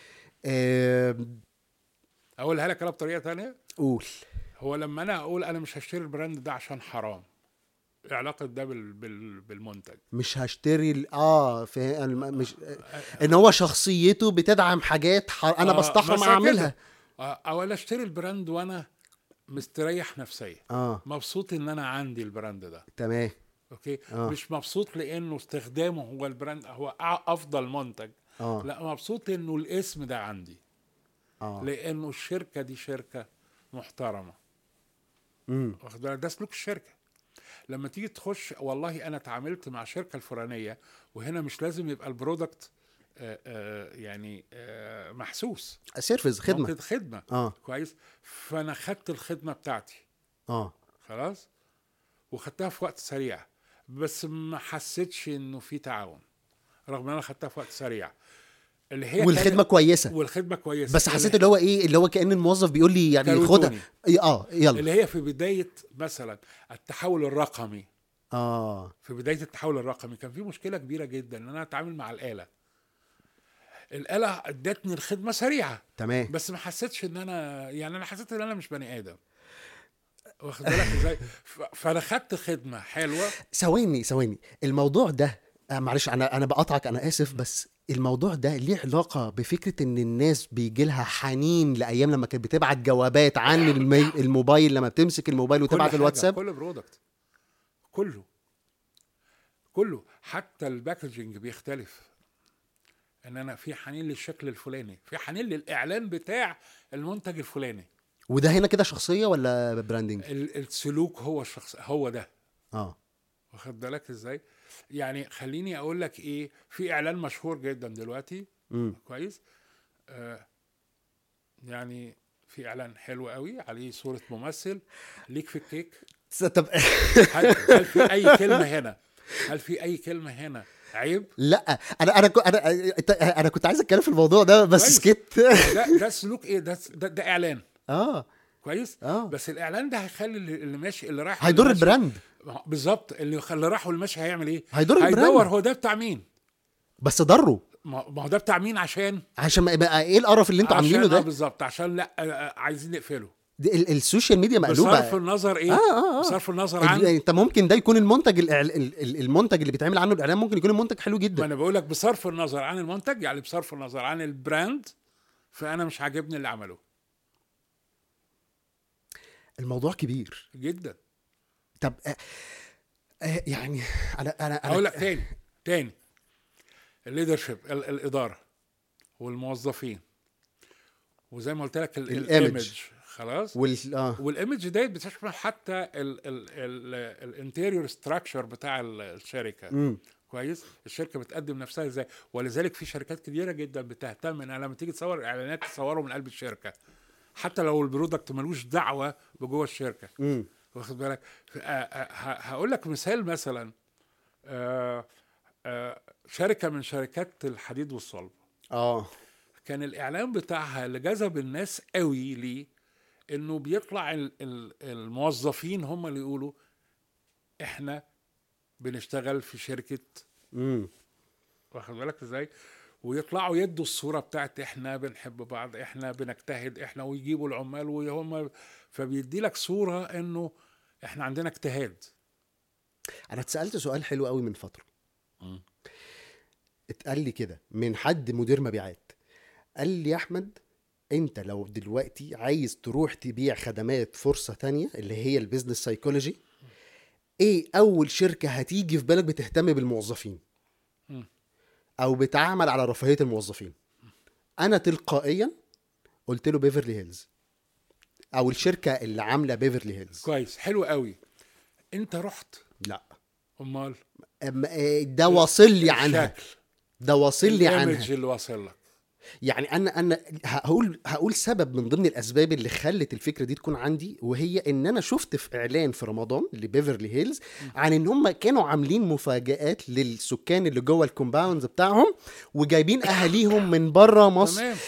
آه، أقولها لك أنا بطريقة تانية قول هو لما انا اقول انا مش هشتري البراند ده عشان حرام إيه علاقه ده بال... بال... بالمنتج مش هشتري ال- اه في الم- مش ان هو شخصيته بتدعم حاجات ح... انا آه، بستحرم مثلا اعملها كده. آه، او انا اشتري البراند وانا مستريح نفسيا اه مبسوط ان انا عندي البراند ده تمام اوكي آه. مش مبسوط لانه استخدامه هو البراند هو أع- افضل منتج اه لا مبسوط انه الاسم ده عندي اه لانه الشركه دي شركه محترمه امم واخد بالك ده سلوك الشركه لما تيجي تخش والله انا اتعاملت مع الشركه الفلانيه وهنا مش لازم يبقى البرودكت آه، آه، يعني آه، محسوس سيرفيس خدمه ممكن خدمه اه كويس فانا خدت الخدمه بتاعتي اه خلاص وخدتها في وقت سريع بس ما حسيتش انه في تعاون رغم ان انا خدتها في وقت سريع اللي هي والخدمه كانت- كويسه والخدمه كويسه بس حسيت اللي, اللي هو ايه اللي هو كان الموظف بيقول لي يعني كروتوني. خدها إيه، اه يلا اللي هي في بدايه مثلا التحول الرقمي اه في بدايه التحول الرقمي كان في مشكله كبيره جدا ان انا اتعامل مع الاله الاله ادتني الخدمه سريعه تمام بس ما حسيتش ان انا يعني انا حسيت ان انا مش بني ادم واخد بالك ازاي ف- فانا خدت خدمه حلوه ثواني ثواني الموضوع ده آه معلش انا انا بقطعك انا اسف بس الموضوع ده ليه علاقه بفكره ان الناس بيجي لها حنين لايام لما كانت بتبعت جوابات عن المي... الموبايل لما بتمسك الموبايل كل وتبعت حاجة، الواتساب كل برودكت كله كله حتى الباكجينج بيختلف ان انا في حنين للشكل الفلاني في حنين للاعلان بتاع المنتج الفلاني وده هنا كده شخصيه ولا براندنج ال- السلوك هو الشخص هو ده اه واخد بالك ازاي يعني خليني اقول لك ايه في اعلان مشهور جدا دلوقتي امم كويس آه يعني في اعلان حلو قوي عليه صوره ممثل ليك في الكيك طب هل, هل في اي كلمه هنا هل في اي كلمه هنا عيب لا انا انا كو- انا أنت- انا كنت عايز اتكلم في الموضوع ده بس كويس. سكت ده ده سلوك ايه ده ده, ده اعلان اه كويس اه بس الاعلان ده هيخلي اللي اللي ماشي اللي رايح هيضر واللي ماشي- البراند ما هو بالظبط اللي اللي راح واللي ماشي هيعمل ايه هيضر البراند. هيدور هو ده بتاع مين بس ضره ما ما هو ده بتاع مين عشان عشان ما يبقى ايه القرف اللي انتوا عشان- عاملينه آه ده بالظبط عشان لا آه، آه، عايزين نقفله دي ال- السوشيال ميديا مقلوبه بصرف النظر ايه آه، آه، آه. بصرف النظر ال- عن انت ممكن ده يكون المنتج الإعل- ال- ال- المنتج اللي بيتعمل عنه الاعلان ممكن يكون المنتج حلو ما جدا انا بقول لك بصرف النظر عن المنتج يعني بصرف النظر عن البراند فانا مش عاجبني اللي عملوه الموضوع كبير جدا طب آه آه يعني انا انا اقول انا لك تاني تاني الليدرشيب الاداره والموظفين وزي ما قلت لك ال- الإيمج. الايمج خلاص وال اه والايمج ديت بتشمل حتى الانتيريور ستراكشر بتاع ال- الشركه مم. كويس الشركه بتقدم نفسها ازاي ولذلك في شركات كبيره جدا بتهتم ان لما تيجي تصور اعلانات تصوره من قلب الشركه حتى لو البرودكت ملوش دعوه بجوه الشركه مم. واخد بالك ف- آه، آه، ه- هقول لك مثال مثلا آه، آه، شركه من شركات الحديد والصلب اه كان الاعلان بتاعها اللي جذب الناس قوي ليه انه بيطلع ال- ال- الموظفين هم اللي يقولوا احنا بنشتغل في شركه مم. واخد بالك ازاي ويطلعوا يدوا الصوره بتاعت احنا بنحب بعض احنا بنجتهد احنا ويجيبوا العمال وهم فبيدي لك صوره انه احنا عندنا اجتهاد انا اتسالت سؤال حلو قوي من فتره مم. اتقال لي كده من حد مدير مبيعات قال لي يا احمد انت لو دلوقتي عايز تروح تبيع خدمات فرصه تانية اللي هي البيزنس سايكولوجي ايه اول شركه هتيجي في بالك بتهتم بالموظفين مم. او بتعمل على رفاهيه الموظفين انا تلقائيا قلت له بيفرلي هيلز او الشركه اللي عامله بيفرلي هيلز كويس حلو قوي انت رحت لا امال أما إيه ده واصل لي عنها الشكل ده واصل لي عنها الايمج اللي واصل لك يعني انا انا هقول هقول سبب من ضمن الاسباب اللي خلت الفكره دي تكون عندي وهي ان انا شفت في اعلان في رمضان لبيفرلي هيلز عن ان هم كانوا عاملين مفاجآت للسكان اللي جوه الكومباوندز بتاعهم وجايبين اهاليهم من بره مصر تمام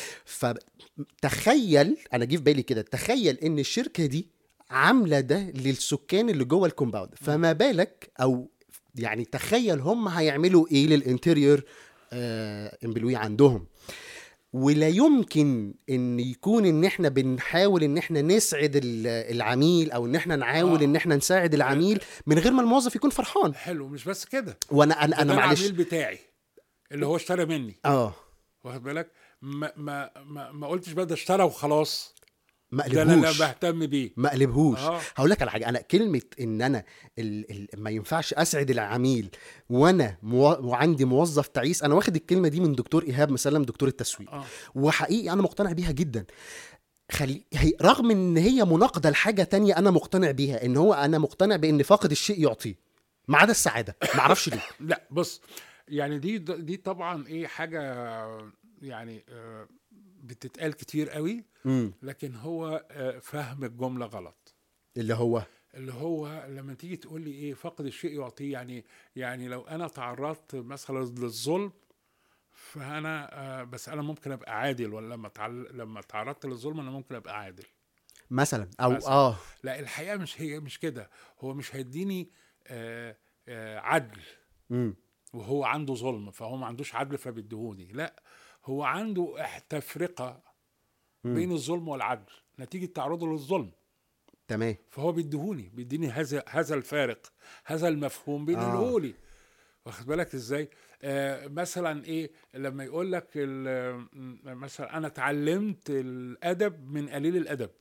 فتخيل انا جه في بالي كده تخيل ان الشركه دي عامله ده للسكان اللي جوه الكومباوند فما بالك او يعني تخيل هم هيعملوا ايه للانتيريور آه امبلوي عندهم ولا يمكن ان يكون ان احنا بنحاول ان احنا نسعد ال- العميل او ان احنا نحاول آه. ان احنا نساعد العميل من غير ما الموظف يكون فرحان حلو مش بس كده وانا انا ده انا معلش العميل بتاعي اللي هو اشترى مني اه واخد بالك ما ما ما, ما قلتش بقى ده اشترى وخلاص ما ده انا اللي قلبهوش بهتم بيه ما قلبهوش آه. هقول لك على حاجه انا كلمه ان انا ال ال ما ينفعش اسعد العميل وانا مو وعندي موظف تعيس انا واخد الكلمه دي من دكتور ايهاب مسلم دكتور التسويق اه وحقيقي انا مقتنع بيها جدا خلي هي رغم ان هي مناقضه لحاجه تانية انا مقتنع بيها ان هو انا مقتنع بان فاقد الشيء يعطيه ما عدا السعاده ما اعرفش ليه لا بص يعني دي دي طبعا ايه حاجه يعني آه، بتتقال كتير قوي مم. لكن هو آه، فهم الجمله غلط اللي هو اللي هو لما تيجي تقول لي ايه فقد الشيء يعطيه يعني يعني لو انا تعرضت مثلا للظلم فانا آه، بس انا ممكن ابقى عادل ولا لما تعل... لما تعرضت للظلم انا ممكن ابقى عادل مثلا او مثلاً. اه لا الحقيقه مش هي مش كده هو مش هيديني آه، آه، عدل مم. وهو عنده ظلم فهو ما عندوش عدل فبيديهوني لا هو عنده إح- تفرقه مم. بين الظلم والعدل نتيجه تعرضه للظلم تمام فهو بيديهوني بيديني هذا هذا الفارق هذا المفهوم بيديهولي واخد بالك ازاي آه مثلا ايه لما يقول لك ال- م- مثلا انا اتعلمت الادب من قليل الادب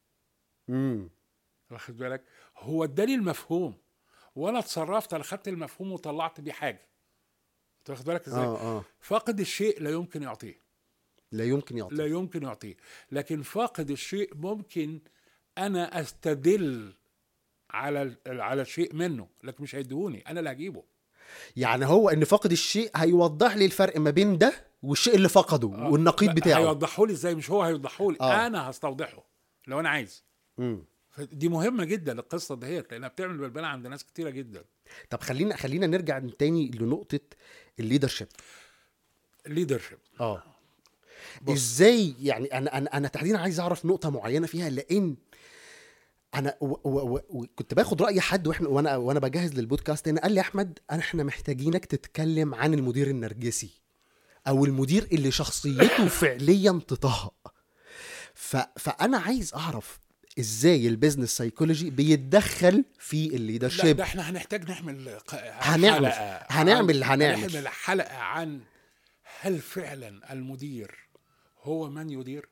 مم. واخد بالك هو اداني المفهوم وانا اتصرفت انا خدت المفهوم وطلعت بيه حاجه أنت واخد بالك ازاي اه اه فاقد الشيء لا يمكن يعطيه لا يمكن يعطي لا يمكن يعطيه لكن فاقد الشيء ممكن انا استدل على ال- على شيء منه لكن مش هيديهوني انا اللي هجيبه يعني هو ان فاقد الشيء هيوضح لي الفرق ما بين ده والشيء اللي فقده آه، والنقيض لا، بتاعه هيوضحوا لي ازاي مش هو هيوضحوا لي آه. انا هستوضحه لو انا عايز مم. دي مهمه جدا القصه ديت لانها بتعمل بلبله عند ناس كتيره جدا طب خلينا خلينا نرجع تاني لنقطه الليدرشيب الليدرشيب اه بص. ازاي يعني انا انا انا تحديدا عايز اعرف نقطه معينه فيها لان انا و- و- و- وكنت باخد راي حد واحنا وانا وانا بجهز للبودكاست هنا قال لي يا احمد احنا محتاجينك تتكلم عن المدير النرجسي او المدير اللي شخصيته فعليا تطهق ف... فانا عايز اعرف ازاي البيزنس سايكولوجي بيتدخل في لا الليدرشيب ده احنا هنحتاج نعمل ق- هنعمل- حلقة هنعمل- عن- هنعمل. هنعمل حلقه عن هل فعلا المدير هو من يدير؟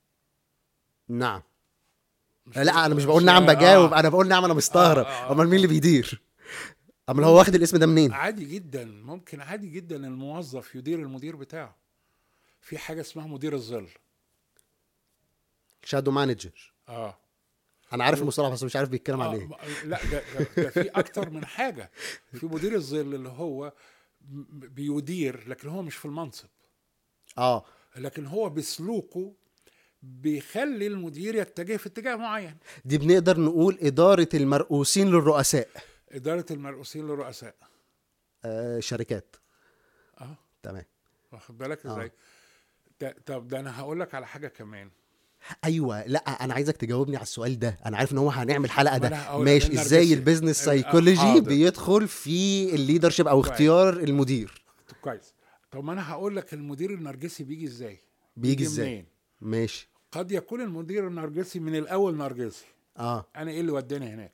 نعم مش لا انا مش مش- بقول نعم آه. بجاوب انا بقول نعم انا مستغرب آه، آه، امال مين اللي بيدير امال هو واخد الاسم ده منين عادي جدا ممكن عادي جدا الموظف يدير المدير بتاعه في حاجه اسمها مدير الظل شادو مانجر اه انا عارف المصطلح بس مش عارف بيتكلم عن آه، ايه م- لا ده, ده, ده في اكتر من حاجه في مدير الظل اللي هو م- بيدير لكن هو مش في المنصب اه لكن هو بسلوكه بيخلي المدير يتجه في اتجاه معين دي بنقدر نقول اداره المرؤوسين للرؤساء اداره المرؤوسين للرؤساء آه شركات اه تمام واخد بالك آه. ازاي ده- طب ده انا هقول لك على حاجه كمان ايوه لا انا عايزك تجاوبني على السؤال ده انا عارف ان هو هنعمل حلقه ما ده أنا هقول- ماشي لأن ازاي نرجسي- البيزنس آه، سايكولوجي حاضر. بيدخل في الليدرشيب او كويس. اختيار المدير طب كويس طب ما انا هقول لك المدير النرجسي بيجي ازاي بيجي ازاي منين ماشي قد يكون المدير النرجسي من الاول نرجسي اه انا ايه اللي وداني هناك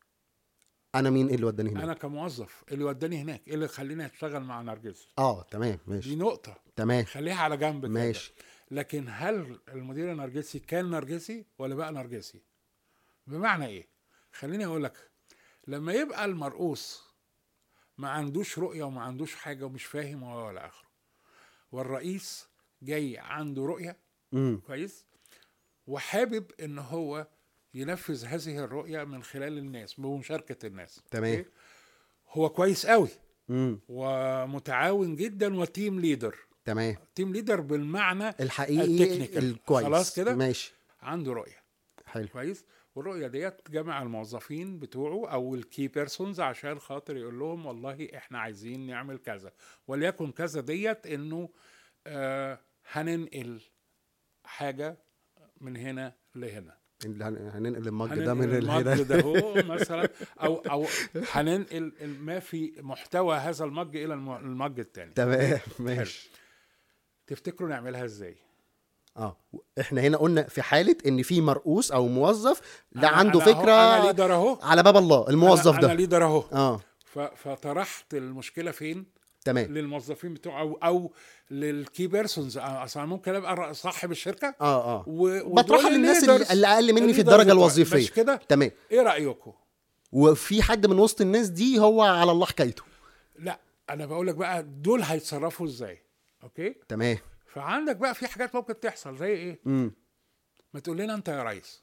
انا مين ايه اللي وداني هنا انا كموظف اللي وداني هناك ايه اللي خليني اشتغل مع نرجسي اه تمام دي ماشي نقطه تمام خليها على جنب كده ماشي لكن هل المدير النرجسي كان نرجسي ولا بقى نرجسي بمعنى ايه خليني اقول لك لما يبقى المرؤوس ما عندوش رؤيه وما عندوش حاجه ومش فاهم ولا اخره والرئيس جاي عنده رؤيه امم كويس وحابب ان هو ينفذ هذه الرؤيه من خلال الناس بمشاركه الناس تمام. أوكي؟ هو كويس قوي امم ومتعاون جدا وتيم ليدر تمام تيم ليدر بالمعنى الحقيقي التكنيكال. الكويس خلاص كده؟ ماشي عنده رؤيه حلو كويس والرؤيه ديت جمع الموظفين بتوعه او الكي بيرسونز عشان خاطر يقول لهم والله احنا عايزين نعمل كذا وليكن كذا ديت انه آه هننقل حاجه من هنا لهنا اللي هن- هننقل المج ده هننقل من المج الهنا ده هو مثلا او او هننقل ما في محتوى هذا المج الى الم- المج الثاني تمام ماشي تفتكروا نعملها ازاي اه احنا هنا قلنا في حاله ان في مرؤوس او موظف لا أنا- عنده أنا أهو- فكره انا ليدر اهو على باب الله الموظف أنا- ده انا ليدر اهو اه ف- فطرحت المشكله فين تمام للموظفين بتوعه او او للكي بيرسونز اصلا ممكن ابقى صاحب الشركه اه اه و- بطرحها ودول للناس الليدرز- اللي اللي اقل مني في الليدرز الدرجه بتوعي. الوظيفيه مش كده تمام ايه رايكم وفي حد من وسط الناس دي هو على الله حكايته لا انا بقول لك بقى دول هيتصرفوا ازاي اوكي تمام فعندك بقى في حاجات ممكن تحصل زي ايه امم ما تقول لنا انت يا ريس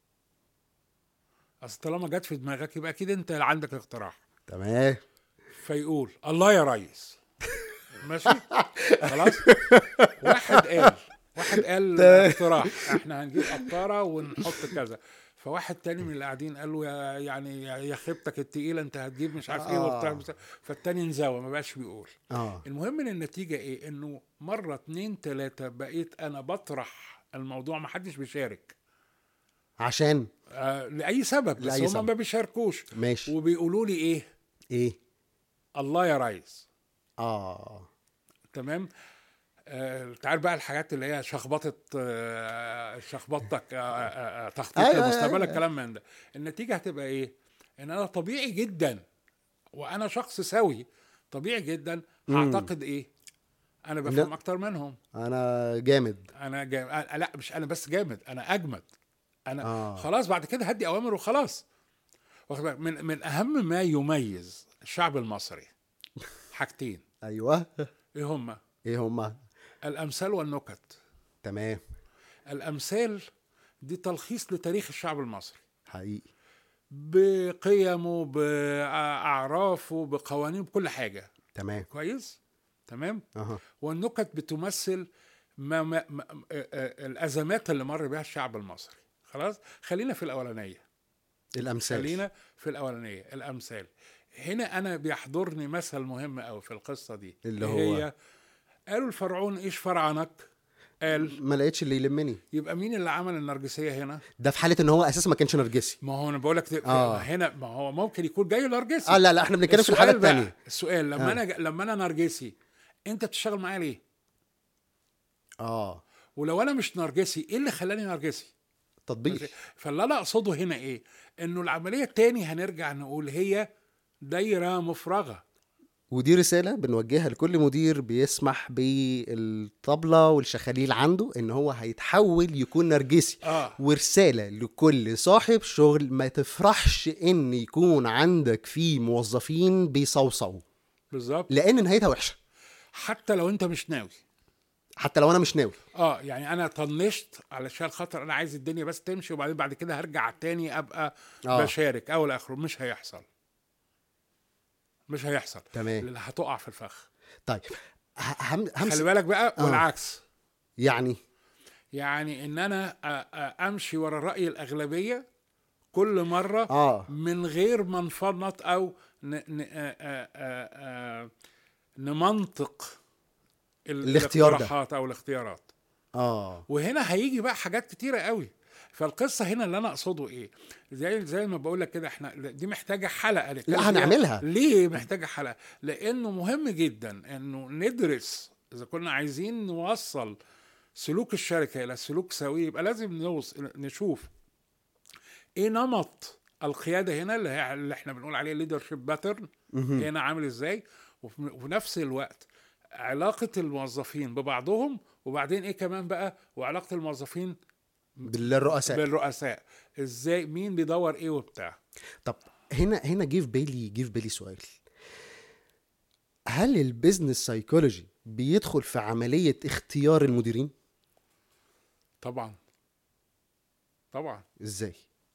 اصل طالما جت في دماغك يبقى اكيد انت عندك اقتراح تمام فيقول الله يا ريس ماشي خلاص واحد قال واحد قال اقتراح احنا هنجيب قطاره ونحط كذا فواحد تاني من اللي قاعدين قال له يا يعني يا يا خيبتك التقيله انت هتجيب مش عارف ايه آه. وبتاع بتاع. فالتاني انزوى ما بقاش بيقول اه المهم ان النتيجه ايه انه مره اتنين تلاته بقيت انا بطرح الموضوع ما حدش بيشارك عشان آه لاي سبب بس لأي هم سبب. ما بيشاركوش ماشي وبيقولوا لي ايه ايه الله يا ريس اه تمام آه، تعال بقى الحاجات اللي هي شخبطه آه، شخبطتك آه، آه، آه، تخطيط أيوة، أيوة، المستقبل أيوة. الكلام من ده النتيجه هتبقى ايه ان انا طبيعي جدا وانا شخص سوي طبيعي جدا هعتقد ايه انا بفهم لا. اكتر منهم انا جامد انا جامد أنا لا مش انا بس جامد انا اجمد انا آه. آه. خلاص بعد كده هدي اوامر وخلاص واخد بالك؟ من من اهم ما يميز الشعب المصري حاجتين ايوه ايه هما ايه هما الامثال والنكت تمام الامثال دي تلخيص لتاريخ الشعب المصري حقيقي بقيمه باعرافه بقوانينه بكل حاجه تمام كويس تمام اها والنكت بتمثل ما ما ما آه، آه، الازمات اللي مر بها الشعب المصري خلاص خلينا في الاولانيه الامثال خلينا في الاولانيه الامثال هنا انا بيحضرني مثل مهم قوي في القصه دي اللي إيه هو؟ هي قالوا الفرعون ايش فرعنك قال ما لقيتش اللي يلمني يبقى مين اللي عمل النرجسيه هنا ده في حاله ان هو اساسا ما كانش نرجسي ما هو انا بقول لك آه. هنا ما هو ممكن يكون جاي نرجسي اه لا لا احنا بنتكلم في السؤال الحاله بقى- الثانيه السؤال لما آه. انا لما انا نرجسي انت بتشتغل معايا ليه اه ولو انا مش نرجسي ايه اللي خلاني نرجسي تطبيق فاللي انا اقصده هنا ايه انه العمليه التاني هنرجع نقول هي دايره مفرغه ودي رسالة بنوجهها لكل مدير بيسمح بالطبلة والشخاليل عنده ان هو هيتحول يكون نرجسي اه ورسالة لكل صاحب شغل ما تفرحش ان يكون عندك في موظفين بيصوصوا بالظبط لان نهايتها وحشة حتى لو انت مش ناوي حتى لو انا مش ناوي اه يعني انا طنشت علشان خاطر انا عايز الدنيا بس تمشي وبعدين بعد كده هرجع تاني ابقى آه. آه. بشارك او اخره مش هيحصل مش هيحصل تمام. لأن هتقع في الفخ طيب ه- هم خلي همس بالك بقى آه. والعكس يعني يعني ان انا أ- أ- امشي ورا راي الاغلبيه كل مره اه من غير ما نفنط او ن... ن... آ... آ... آ... آ... نمنطق ال- الاختيار ده. الاقتراحات او الاختيارات اه وهنا هيجي بقى حاجات كتيره قوي فالقصه هنا اللي انا اقصده ايه زي زي ما بقول لك كده احنا دي محتاجه حلقه نتكلم لا، فيها. هنعملها. ليه محتاجه حلقه لانه مهم جدا انه ندرس اذا كنا عايزين نوصل سلوك الشركه الى سلوك سوي يبقى لازم نوص... نشوف ايه نمط القياده هنا اللي, هي اللي احنا بنقول عليه ليدرشيب باترن هنا عامل ازاي وفي وفي نفس الوقت علاقه الموظفين ببعضهم وبعدين ايه كمان بقى وعلاقه الموظفين بالرؤساء بالرؤساء ازاي مين بيدور ايه وبتاع طب هنا هنا جه في بالي جه في بالي سؤال هل البيزنس سايكولوجي بيدخل في عملية اختيار المديرين؟ طبعا طبعا ازاي؟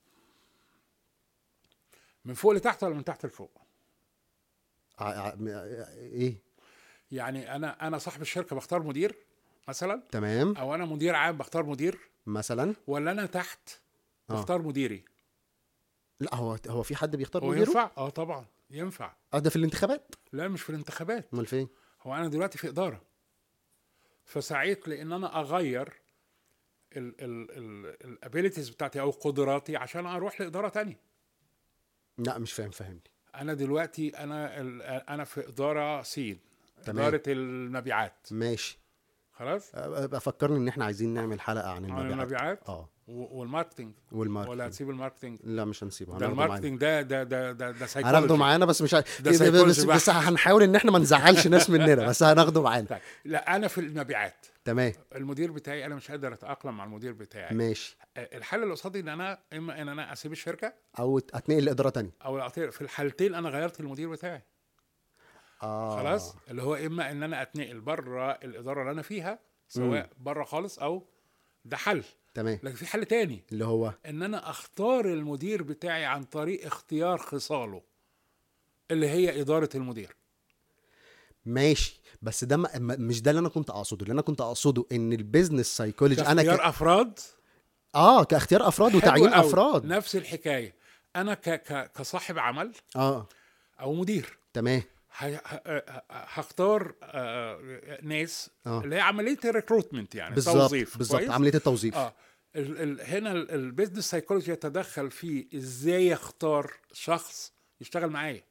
من فوق لتحت ولا من تحت لفوق ع... ع... م- ايه؟ يعني انا انا صاحب الشركه بختار مدير مثلا تمام او انا مدير عام بختار مدير مثلا ولا انا تحت آه. بختار مديري لا هو هو في حد بيختار هو مديره؟ ينفع اه طبعا ينفع اه ده في الانتخابات لا مش في الانتخابات امال فين؟ هو انا دلوقتي في اداره فسعيت لان انا اغير الابيليتيز بتاعتي او قدراتي عشان اروح لاداره تانية لا مش فاهم فهمني انا دلوقتي انا ال- انا في اداره سين تمام. اداره المبيعات ماشي خلاص ابقى فكرني ان احنا عايزين نعمل حلقة عن عن المبيعات المبيعات اه و- والماركتينج ولا والماركتنج هتسيب الماركتينج لا مش هنسيبه ده هناخده معانا الماركتينج ده ده ده ده ده هناخده psychology. معانا بس مش ع- ده بس, psychology بس بحت. هنحاول ان احنا ما نزعلش ناس مننا بس هناخده معانا طيب لا انا في المبيعات تمام المدير بتاعي انا مش قادر اتاقلم مع المدير بتاعي ماشي الحل اللي قصادي ان انا اما ان انا اسيب الشركه او اتنقل لاداره تانية او أطير. في الحالتين انا غيرت المدير بتاعي اه خلاص اللي هو اما ان انا اتنقل بره الاداره اللي انا فيها سواء بره خالص او ده حل تمام لكن في حل تاني اللي هو ان انا اختار المدير بتاعي عن طريق اختيار خصاله اللي هي اداره المدير ماشي بس ده ما ما- مش ده اللي انا كنت اقصده اللي انا كنت اقصده ان البيزنس سايكولوجي انا اختيار ك... افراد اه كاختيار افراد حلو وتعيين أوي. افراد نفس الحكايه انا ك... ك... كصاحب عمل اه او مدير تمام ه- ه- ه- هختار آه، ناس آه. اللي هي عمليه الريكروتمنت يعني بالظبط توظيف بالظبط كويس؟ عمليه التوظيف اه ال ال هنا البيزنس سايكولوجي يتدخل في ازاي يختار شخص يشتغل معايا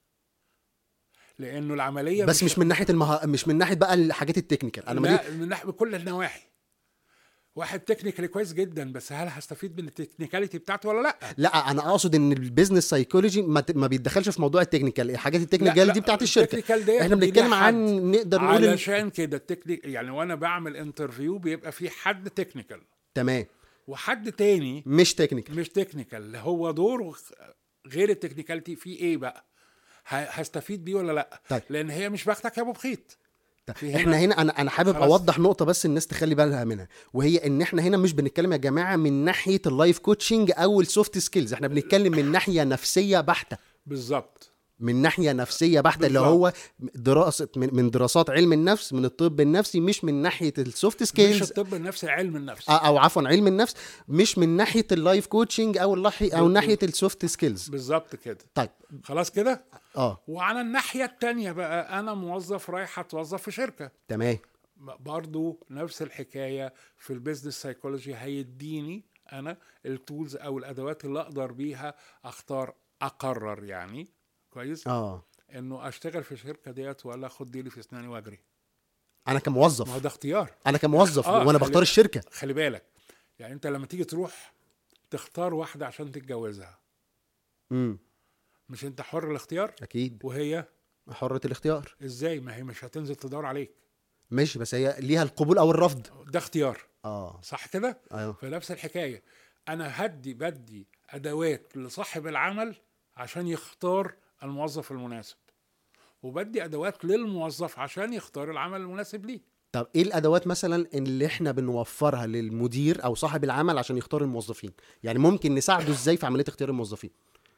لانه العمليه بس مش من ناحيه المها... مش من ناحيه بقى الحاجات التكنيكال انا ما لا من ناحيه بكل النواحي واحد تكنيكالي كويس جدا بس هل هستفيد من التكنيكاليتي بتاعته ولا لا لا انا اقصد ان البيزنس سايكولوجي ما, ت... ما بيتدخلش في موضوع التكنيكال الحاجات لا، التكنيكال لا، دي بتاعت الشركه التكنيكال ديت احنا دي بنتكلم ليها عن حد. نقدر نقول إن- علشان كده التكنيك يعني وانا بعمل انترفيو بيبقى في حد تكنيكال تمام وحد تاني مش تكنيكال مش تكنيكال اللي هو دوره غير التكنيكاليتي في ايه بقى ه- هستفيد بيه ولا لا طيب. لان هي مش بختك يا ابو بخيت في هنا- احنا هنا انا انا حابب خلاص. اوضح نقطه بس الناس تخلي بالها منها وهي ان احنا هنا مش بنتكلم يا جماعه من ناحيه اللايف كوتشنج او السوفت سكيلز احنا بنتكلم من ناحيه نفسيه بحته بالظبط من ناحيه نفسيه بحته اللي بالظبط. هو دراسه من, من دراسات علم النفس من الطب النفسي مش من ناحيه السوفت مش سكيلز الطب النفسي علم النفس او عفوا علم النفس مش من ناحيه اللايف كوتشنج او اللحي او ناحيه السوفت سكيلز بالظبط كده طيب خلاص كده اه وعلى الناحيه التانية بقى انا موظف رايح اتوظف في شركه تمام برضو نفس الحكايه في البيزنس سايكولوجي هيديني انا التولز او الادوات اللي اقدر بيها اختار اقرر يعني كويس اه انه اشتغل في الشركه ديت ولا اخد ديلي في اسناني واجري انا ما هو كموظف ده اختيار انا كموظف آه، وانا خلي- بختار الشركه خلي بالك يعني انت لما تيجي تروح تختار واحده عشان تتجوزها امم مش انت حر الاختيار اكيد وهي حريه الاختيار ازاي ما هي مش هتنزل تدور عليك ماشي بس هي ليها القبول او الرفض ده اختيار اه صح كده ايوه فنفس الحكايه انا هدي بدي ادوات لصاحب العمل عشان يختار الموظف المناسب وبدي ادوات للموظف عشان يختار العمل المناسب ليه طب ايه الادوات مثلا اللي احنا بنوفرها للمدير او صاحب العمل عشان يختار الموظفين يعني ممكن نساعده ازاي في عمليه اختيار الموظفين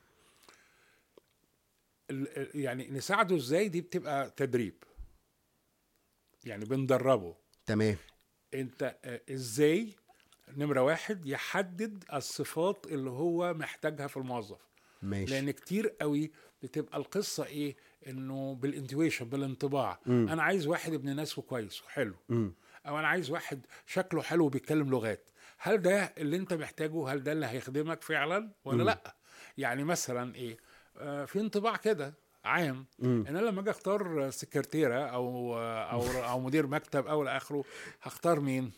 ال- ال- يعني نساعده ازاي دي بتبقى تدريب يعني بندربه تمام انت آه، ازاي نمرة واحد يحدد الصفات اللي هو محتاجها في الموظف ماشي لان كتير قوي بتبقى القصة ايه انه بالانتويشن بالانطباع مم. انا عايز واحد ابن ناس وكويس وحلو مم. او انا عايز واحد شكله حلو وبيتكلم لغات هل ده اللي انت محتاجه هل ده اللي هيخدمك فعلا ولا مم. لا يعني مثلا ايه آه في انطباع كده عام مم. ان انا لما اجي اختار سكرتيره او او او مدير مكتب او لاخره هختار مين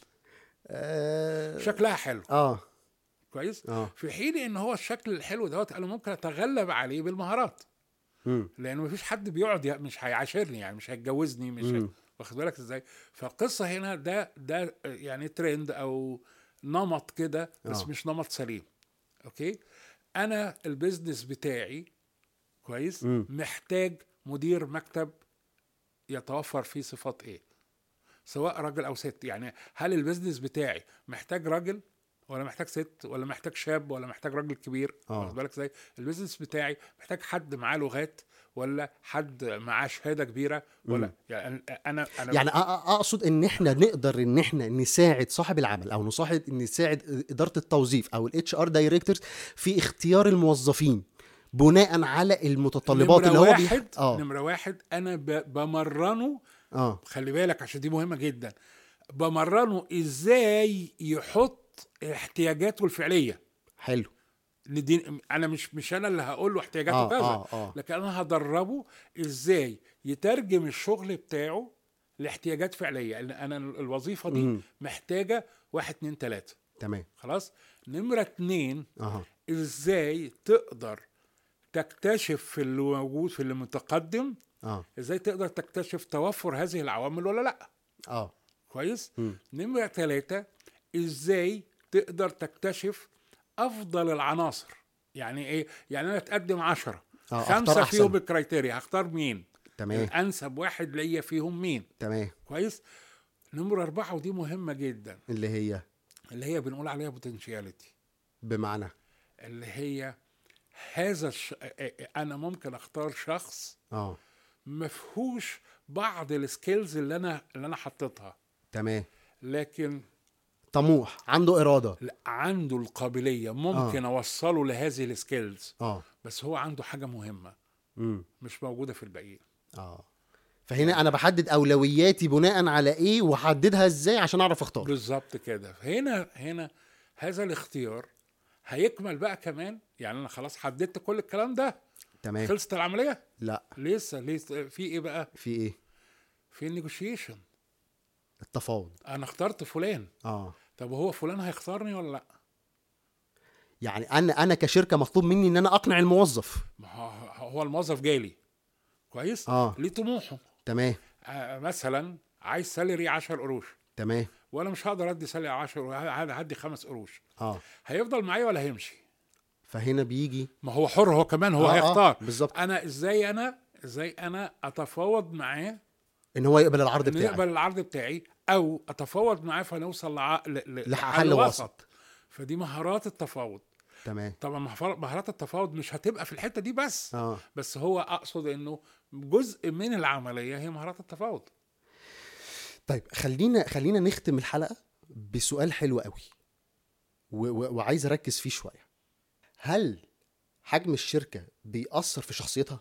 اه شكلها حلو اه, كويس آه. في حين ان هو الشكل الحلو دوت انا ممكن اتغلب عليه بالمهارات مم. لانه مفيش حد بيقعد ي- مش هيعاشرني يعني مش هيتجوزني مش هي... مم. واخد بالك ازاي فالقصه هنا ده ده يعني ترند او نمط كده بس آه. مش نمط سليم اوكي انا البيزنس بتاعي كويس مم. محتاج مدير مكتب يتوفر فيه صفات ايه سواء راجل او ست يعني هل البيزنس بتاعي محتاج راجل ولا محتاج ست ولا محتاج شاب ولا محتاج راجل كبير آه. واخد بالك ازاي البيزنس بتاعي محتاج حد معاه لغات ولا حد معاه شهاده كبيره ولا مم. يعني انا انا يعني أ- أ- اقصد ان احنا نقدر ان احنا نساعد صاحب العمل او نصاحب نساعد اداره التوظيف او الاتش ار دايركتورز في اختيار الموظفين بناء على المتطلبات نمرة اللي هو بي- واحد اه نمره واحد انا ب- بمرنه اه خلي بالك عشان دي مهمه جدا بمرنه ازاي يحط احتياجاته الفعليه حلو ندين انا مش مش انا اللي هقول له احتياجاته اه كذا اه اه لكن انا هدربه ازاي يترجم الشغل بتاعه لاحتياجات فعليه لان انا الوظيفه دي مم. محتاجه واحد اتنين تلاته تمام خلاص نمره اتنين اها ازاي تقدر تكتشف في اللي موجود في اللي متقدم اه ازاي تقدر تكتشف توفر هذه العوامل ولا لا اه كويس مم. نمرة ثلاثة ازاي تقدر تكتشف افضل العناصر يعني ايه يعني انا اتقدم عشرة آه، أختار خمسة أحسن. فيهم الكرايتيريا هختار مين تمام الانسب واحد ليا فيهم مين تمام كويس نمرة أربعة ودي مهمة جدا اللي هي اللي هي بنقول عليها بوتنشياليتي بمعنى اللي هي هذا الش... انا ممكن اختار شخص اه مفهوش بعض السكيلز اللي انا اللي انا حطيتها تمام لكن طموح عنده اراده لا عنده القابليه ممكن آه. اوصله لهذه السكيلز اه بس هو عنده حاجه مهمه امم مش موجوده في الباقيين اه فهنا انا بحدد اولوياتي بناء على ايه واحددها ازاي عشان اعرف اختار بالظبط كده هنا هنا هذا الاختيار هيكمل بقى كمان يعني انا خلاص حددت كل الكلام ده تمام خلصت العمليه لا لسه لسه في ايه بقى في ايه في النيجوشيشن التفاوض انا اخترت فلان اه طب هو فلان هيختارني ولا لا يعني انا انا كشركه مطلوب مني ان انا اقنع الموظف ما هو هو الموظف جالي كويس اه ليه طموحه تمام آه مثلا عايز سالري 10 قروش تمام وانا مش هقدر ادي سالري 10 هدي خمس قروش اه هيفضل معايا ولا هيمشي فهنا بيجي ما هو حر هو كمان هو آه، آه، هيختار بالظبط. انا ازاي انا ازاي انا اتفاوض معاه ان هو يقبل العرض انه بتاعي يقبل العرض بتاعي او اتفاوض معاه فنوصل لع... ل... ل... لحل وسط. فدي مهارات التفاوض تمام طبعا مهار- مهارات التفاوض مش هتبقى في الحته دي بس اه بس هو اقصد انه جزء من العمليه هي مهارات التفاوض طيب خلينا خلينا نختم الحلقه بسؤال حلو قوي و... و... وعايز اركز فيه شويه هل حجم الشركه بيأثر في شخصيتها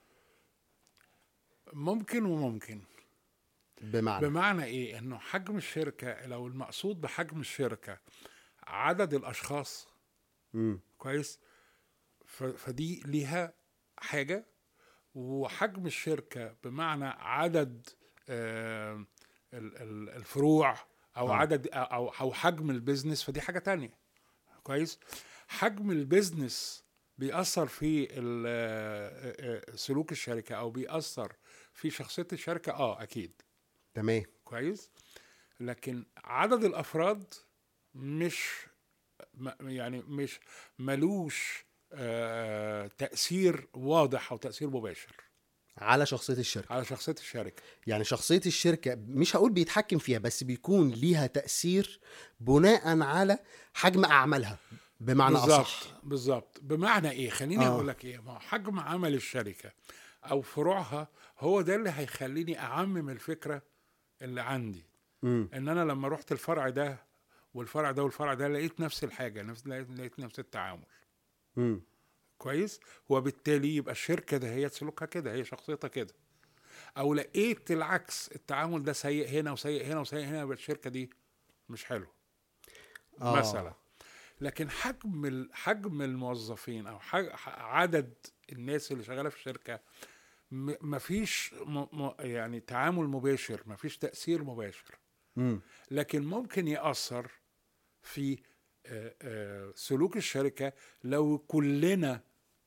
ممكن وممكن بمعنى بمعنى ايه انه حجم الشركه لو المقصود بحجم الشركه عدد الاشخاص امم كويس ف- فدي ليها حاجه وحجم الشركه بمعنى عدد آه، ال- ال- الفروع او آه. عدد او او حجم البيزنس فدي حاجه تانية كويس حجم البيزنس بيأثر في ال- آه، آه، سلوك الشركه او بيأثر في شخصيه الشركه اه اكيد تمام كويس لكن عدد الافراد مش م- يعني مش ملوش آه تاثير واضح او تاثير مباشر على شخصيه الشركه على شخصيه الشركه يعني شخصيه الشركه مش هقول بيتحكم فيها بس بيكون ليها تاثير بناء على حجم اعمالها بمعنى بالظبط اصح بالظبط بمعنى ايه خليني آه. اقول لك ايه ما هو حجم عمل الشركه او فروعها هو ده اللي هيخليني اعمم الفكره اللي عندي امم ان انا لما رحت الفرع ده والفرع ده والفرع ده لقيت نفس الحاجه نفس لقيت لقيت نفس التعامل امم كويس وبالتالي يبقى الشركه ده هي سلوكها كده هي شخصيتها كده او لقيت العكس التعامل ده سيء هنا وسيء هنا وسيء هنا يبقى الشركه دي مش حلوه آه. مثلا لكن حجم ال- حجم الموظفين او حج عدد الناس اللي شغاله في الشركه م- مفيش م م يعني تعامل مباشر مفيش تاثير مباشر امم لكن ممكن ياثر في آه، آه، سلوك الشركه لو كلنا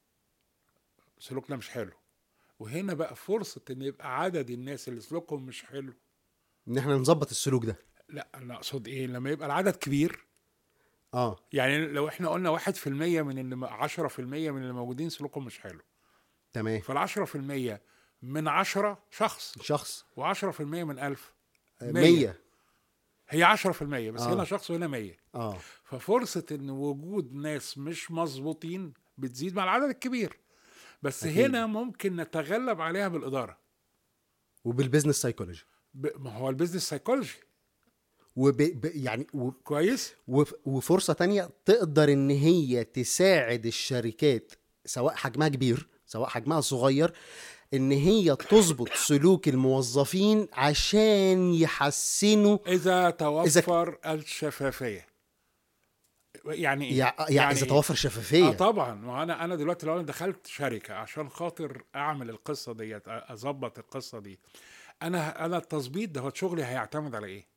سلوكنا مش حلو وهنا بقى فرصه ان يبقى عدد الناس اللي سلوكهم مش حلو ان احنا نظبط السلوك ده لا انا اقصد ايه لما يبقى العدد كبير اه يعني لو احنا قلنا واحد في المية من اللي عشرة في المية من اللي موجودين سلوكهم مش حلو تمام فالعشرة في المية من عشرة شخص شخص وعشرة في المية من ألف 100 هي عشرة في المية بس آه. هنا شخص وهنا مية اه ففرصة ان وجود ناس مش مظبوطين بتزيد مع العدد الكبير بس أكيد. هنا ممكن نتغلب عليها بالإدارة وبالبيزنس سايكولوجي ب- ما هو البيزنس سايكولوجي وب... ب... يعني و... كويس وف... وفرصه تانية تقدر ان هي تساعد الشركات سواء حجمها كبير سواء حجمها صغير ان هي تظبط سلوك الموظفين عشان يحسنوا إذا توفر الشفافية يعني إيه؟ يع... يعني اذا إيه؟ توفر شفافيه اه طبعا ما انا انا دلوقتي لو انا دخلت شركه عشان خاطر اعمل القصه ديت أ- اظبط القصه دي انا انا التظبيط ده هو شغلي هيعتمد على ايه؟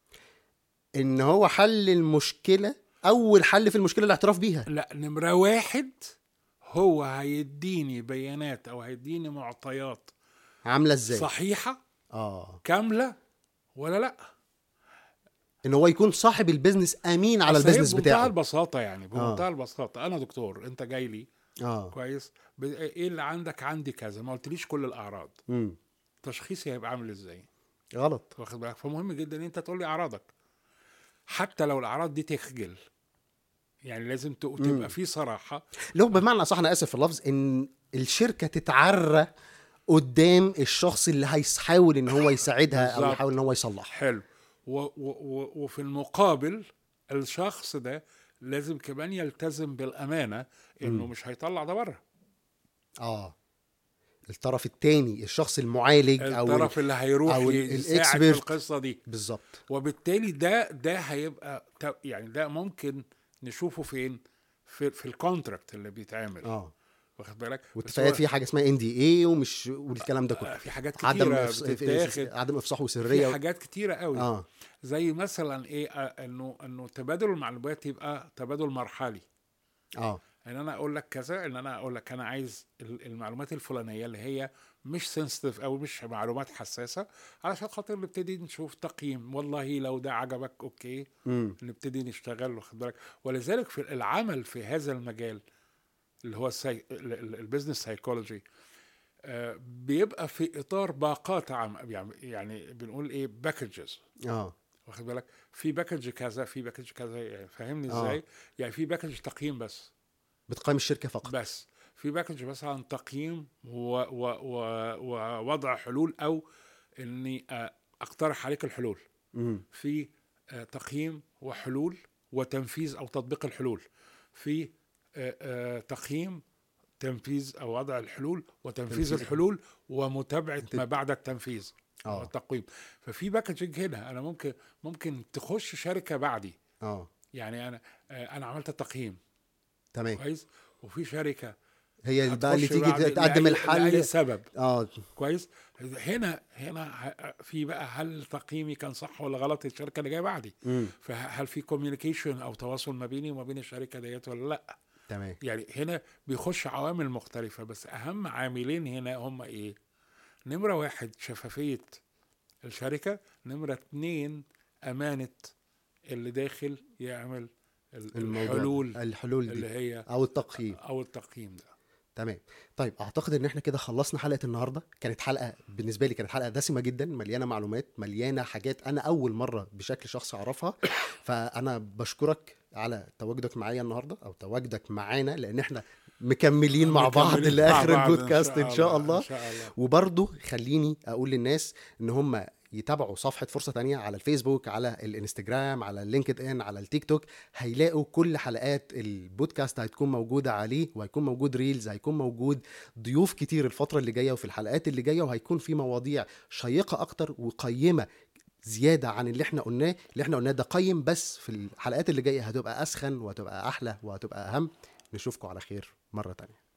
ان هو حل المشكله اول حل في المشكله الاعتراف بيها لا نمره واحد هو هيديني بيانات او هيديني معطيات عامله ازاي صحيحه اه كامله ولا لا؟ ان هو يكون صاحب البيزنس امين على بس هي البيزنس بمنتهى بتاعه البساطه يعني بمنتهى البساطه انا دكتور انت جاي لي اه كويس ب- ايه اللي عندك عندي كذا ما قلتليش كل الاعراض امم تشخيصي هيبقى عامل ازاي؟ غلط واخد بالك فمهم جدا ان انت تقول لي اعراضك حتى لو الاعراض دي تخجل يعني لازم ت- تبقى في صراحه لو بمعنى صح انا اسف في اللفظ ان الشركه تتعرى قدام الشخص اللي هيحاول ان هو يساعدها او بالظبط. يحاول ان هو يصلحها حلو و و و وفي المقابل الشخص ده لازم كمان يلتزم بالامانه انه مش هيطلع ده بره اه الطرف الثاني الشخص المعالج او ال- الطرف اللي هيروح أو ال- يساعد في الإكسبرت. القصه دي بالظبط وبالتالي ده ده هيبقى ت- يعني ده ممكن نشوفه فين في في الكونتراكت اللي بيتعمل اه واخد بالك بس واتفاقات هو- في حاجه اسمها ان دي اي ومش والكلام ده آه، كله في حاجات عدم كتيره إفص... بتتاخد عدم افصاح في وسريه حاجات كتيره قوي اه زي مثلا ايه آه، انه انه تبادل المعلومات يبقى تبادل مرحلي اه ان انا اقول لك كذا ان انا اقول لك انا عايز ال- المعلومات الفلانيه اللي هي مش سنسيتيف او مش معلومات حساسه علشان خاطر نبتدي نشوف تقييم والله لو ده عجبك اوكي امم نبتدي نشتغل واخد بالك ولذلك في العمل في هذا المجال اللي هو السي... البيزنس سايكولوجي بيبقى في اطار باقات عم يعني يعني بنقول ايه باكجز اه واخد بالك في باكج كذا في باكج كذا يعني فاهمني آه. ازاي يعني في باكج تقييم بس بتقيم الشركه فقط بس في باكج مثلا تقييم و... و... و... ووضع حلول او اني آه، اقترح عليك الحلول امم في آه، تقييم وحلول وتنفيذ او تطبيق الحلول في آه، آه، تقييم تنفيذ او وضع الحلول وتنفيذ تنفيذ الحلول ومتابعه ما بعد التنفيذ آه. أو التقويم ففي باكجنج هنا انا ممكن ممكن تخش شركه بعدي اه يعني انا آه، انا عملت تقييم تمام كويس وفي شركه هي اللي بقى اللي هتخش تيجي بعد تقدم لأي- الحل لاي سبب اه كويس هنا هنا ه- في بقى هل تقييمي كان صح ولا غلط الشركه اللي جايه بعدي امم فهل في كوميونيكيشن او تواصل ما بيني وما بين الشركه ديت ولا لا تمام يعني هنا بيخش عوامل مختلفه بس اهم عاملين هنا هم ايه نمره واحد شفافيه الشركه نمره اتنين امانه اللي داخل يعمل ال- الموضوع الحلول الحلول اللي دي هي او التقييم او التقييم ده تمام طيب اعتقد ان احنا كده خلصنا حلقه النهارده كانت حلقه بالنسبه لي كانت حلقه دسمه جدا مليانه معلومات مليانه حاجات انا اول مره بشكل شخصي اعرفها فانا بشكرك على تواجدك معايا النهارده او تواجدك معانا لان احنا مكملين مع بعض مكملين لاخر مع بعض البودكاست ان شاء الله ان شاء الله وبرضه خليني اقول للناس ان هم يتابعوا صفحة فرصة تانية على الفيسبوك على الانستجرام على اللينكد ان على التيك توك هيلاقوا كل حلقات البودكاست هتكون موجودة عليه وهيكون موجود ريلز هيكون موجود ضيوف كتير الفترة اللي جاية وفي الحلقات اللي جاية وهيكون في مواضيع شيقة اكتر وقيمة زيادة عن اللي احنا قلناه اللي احنا قلناه ده قيم بس في الحلقات اللي جاية هتبقى اسخن وهتبقى احلى وهتبقى اهم نشوفكم على خير مرة تانية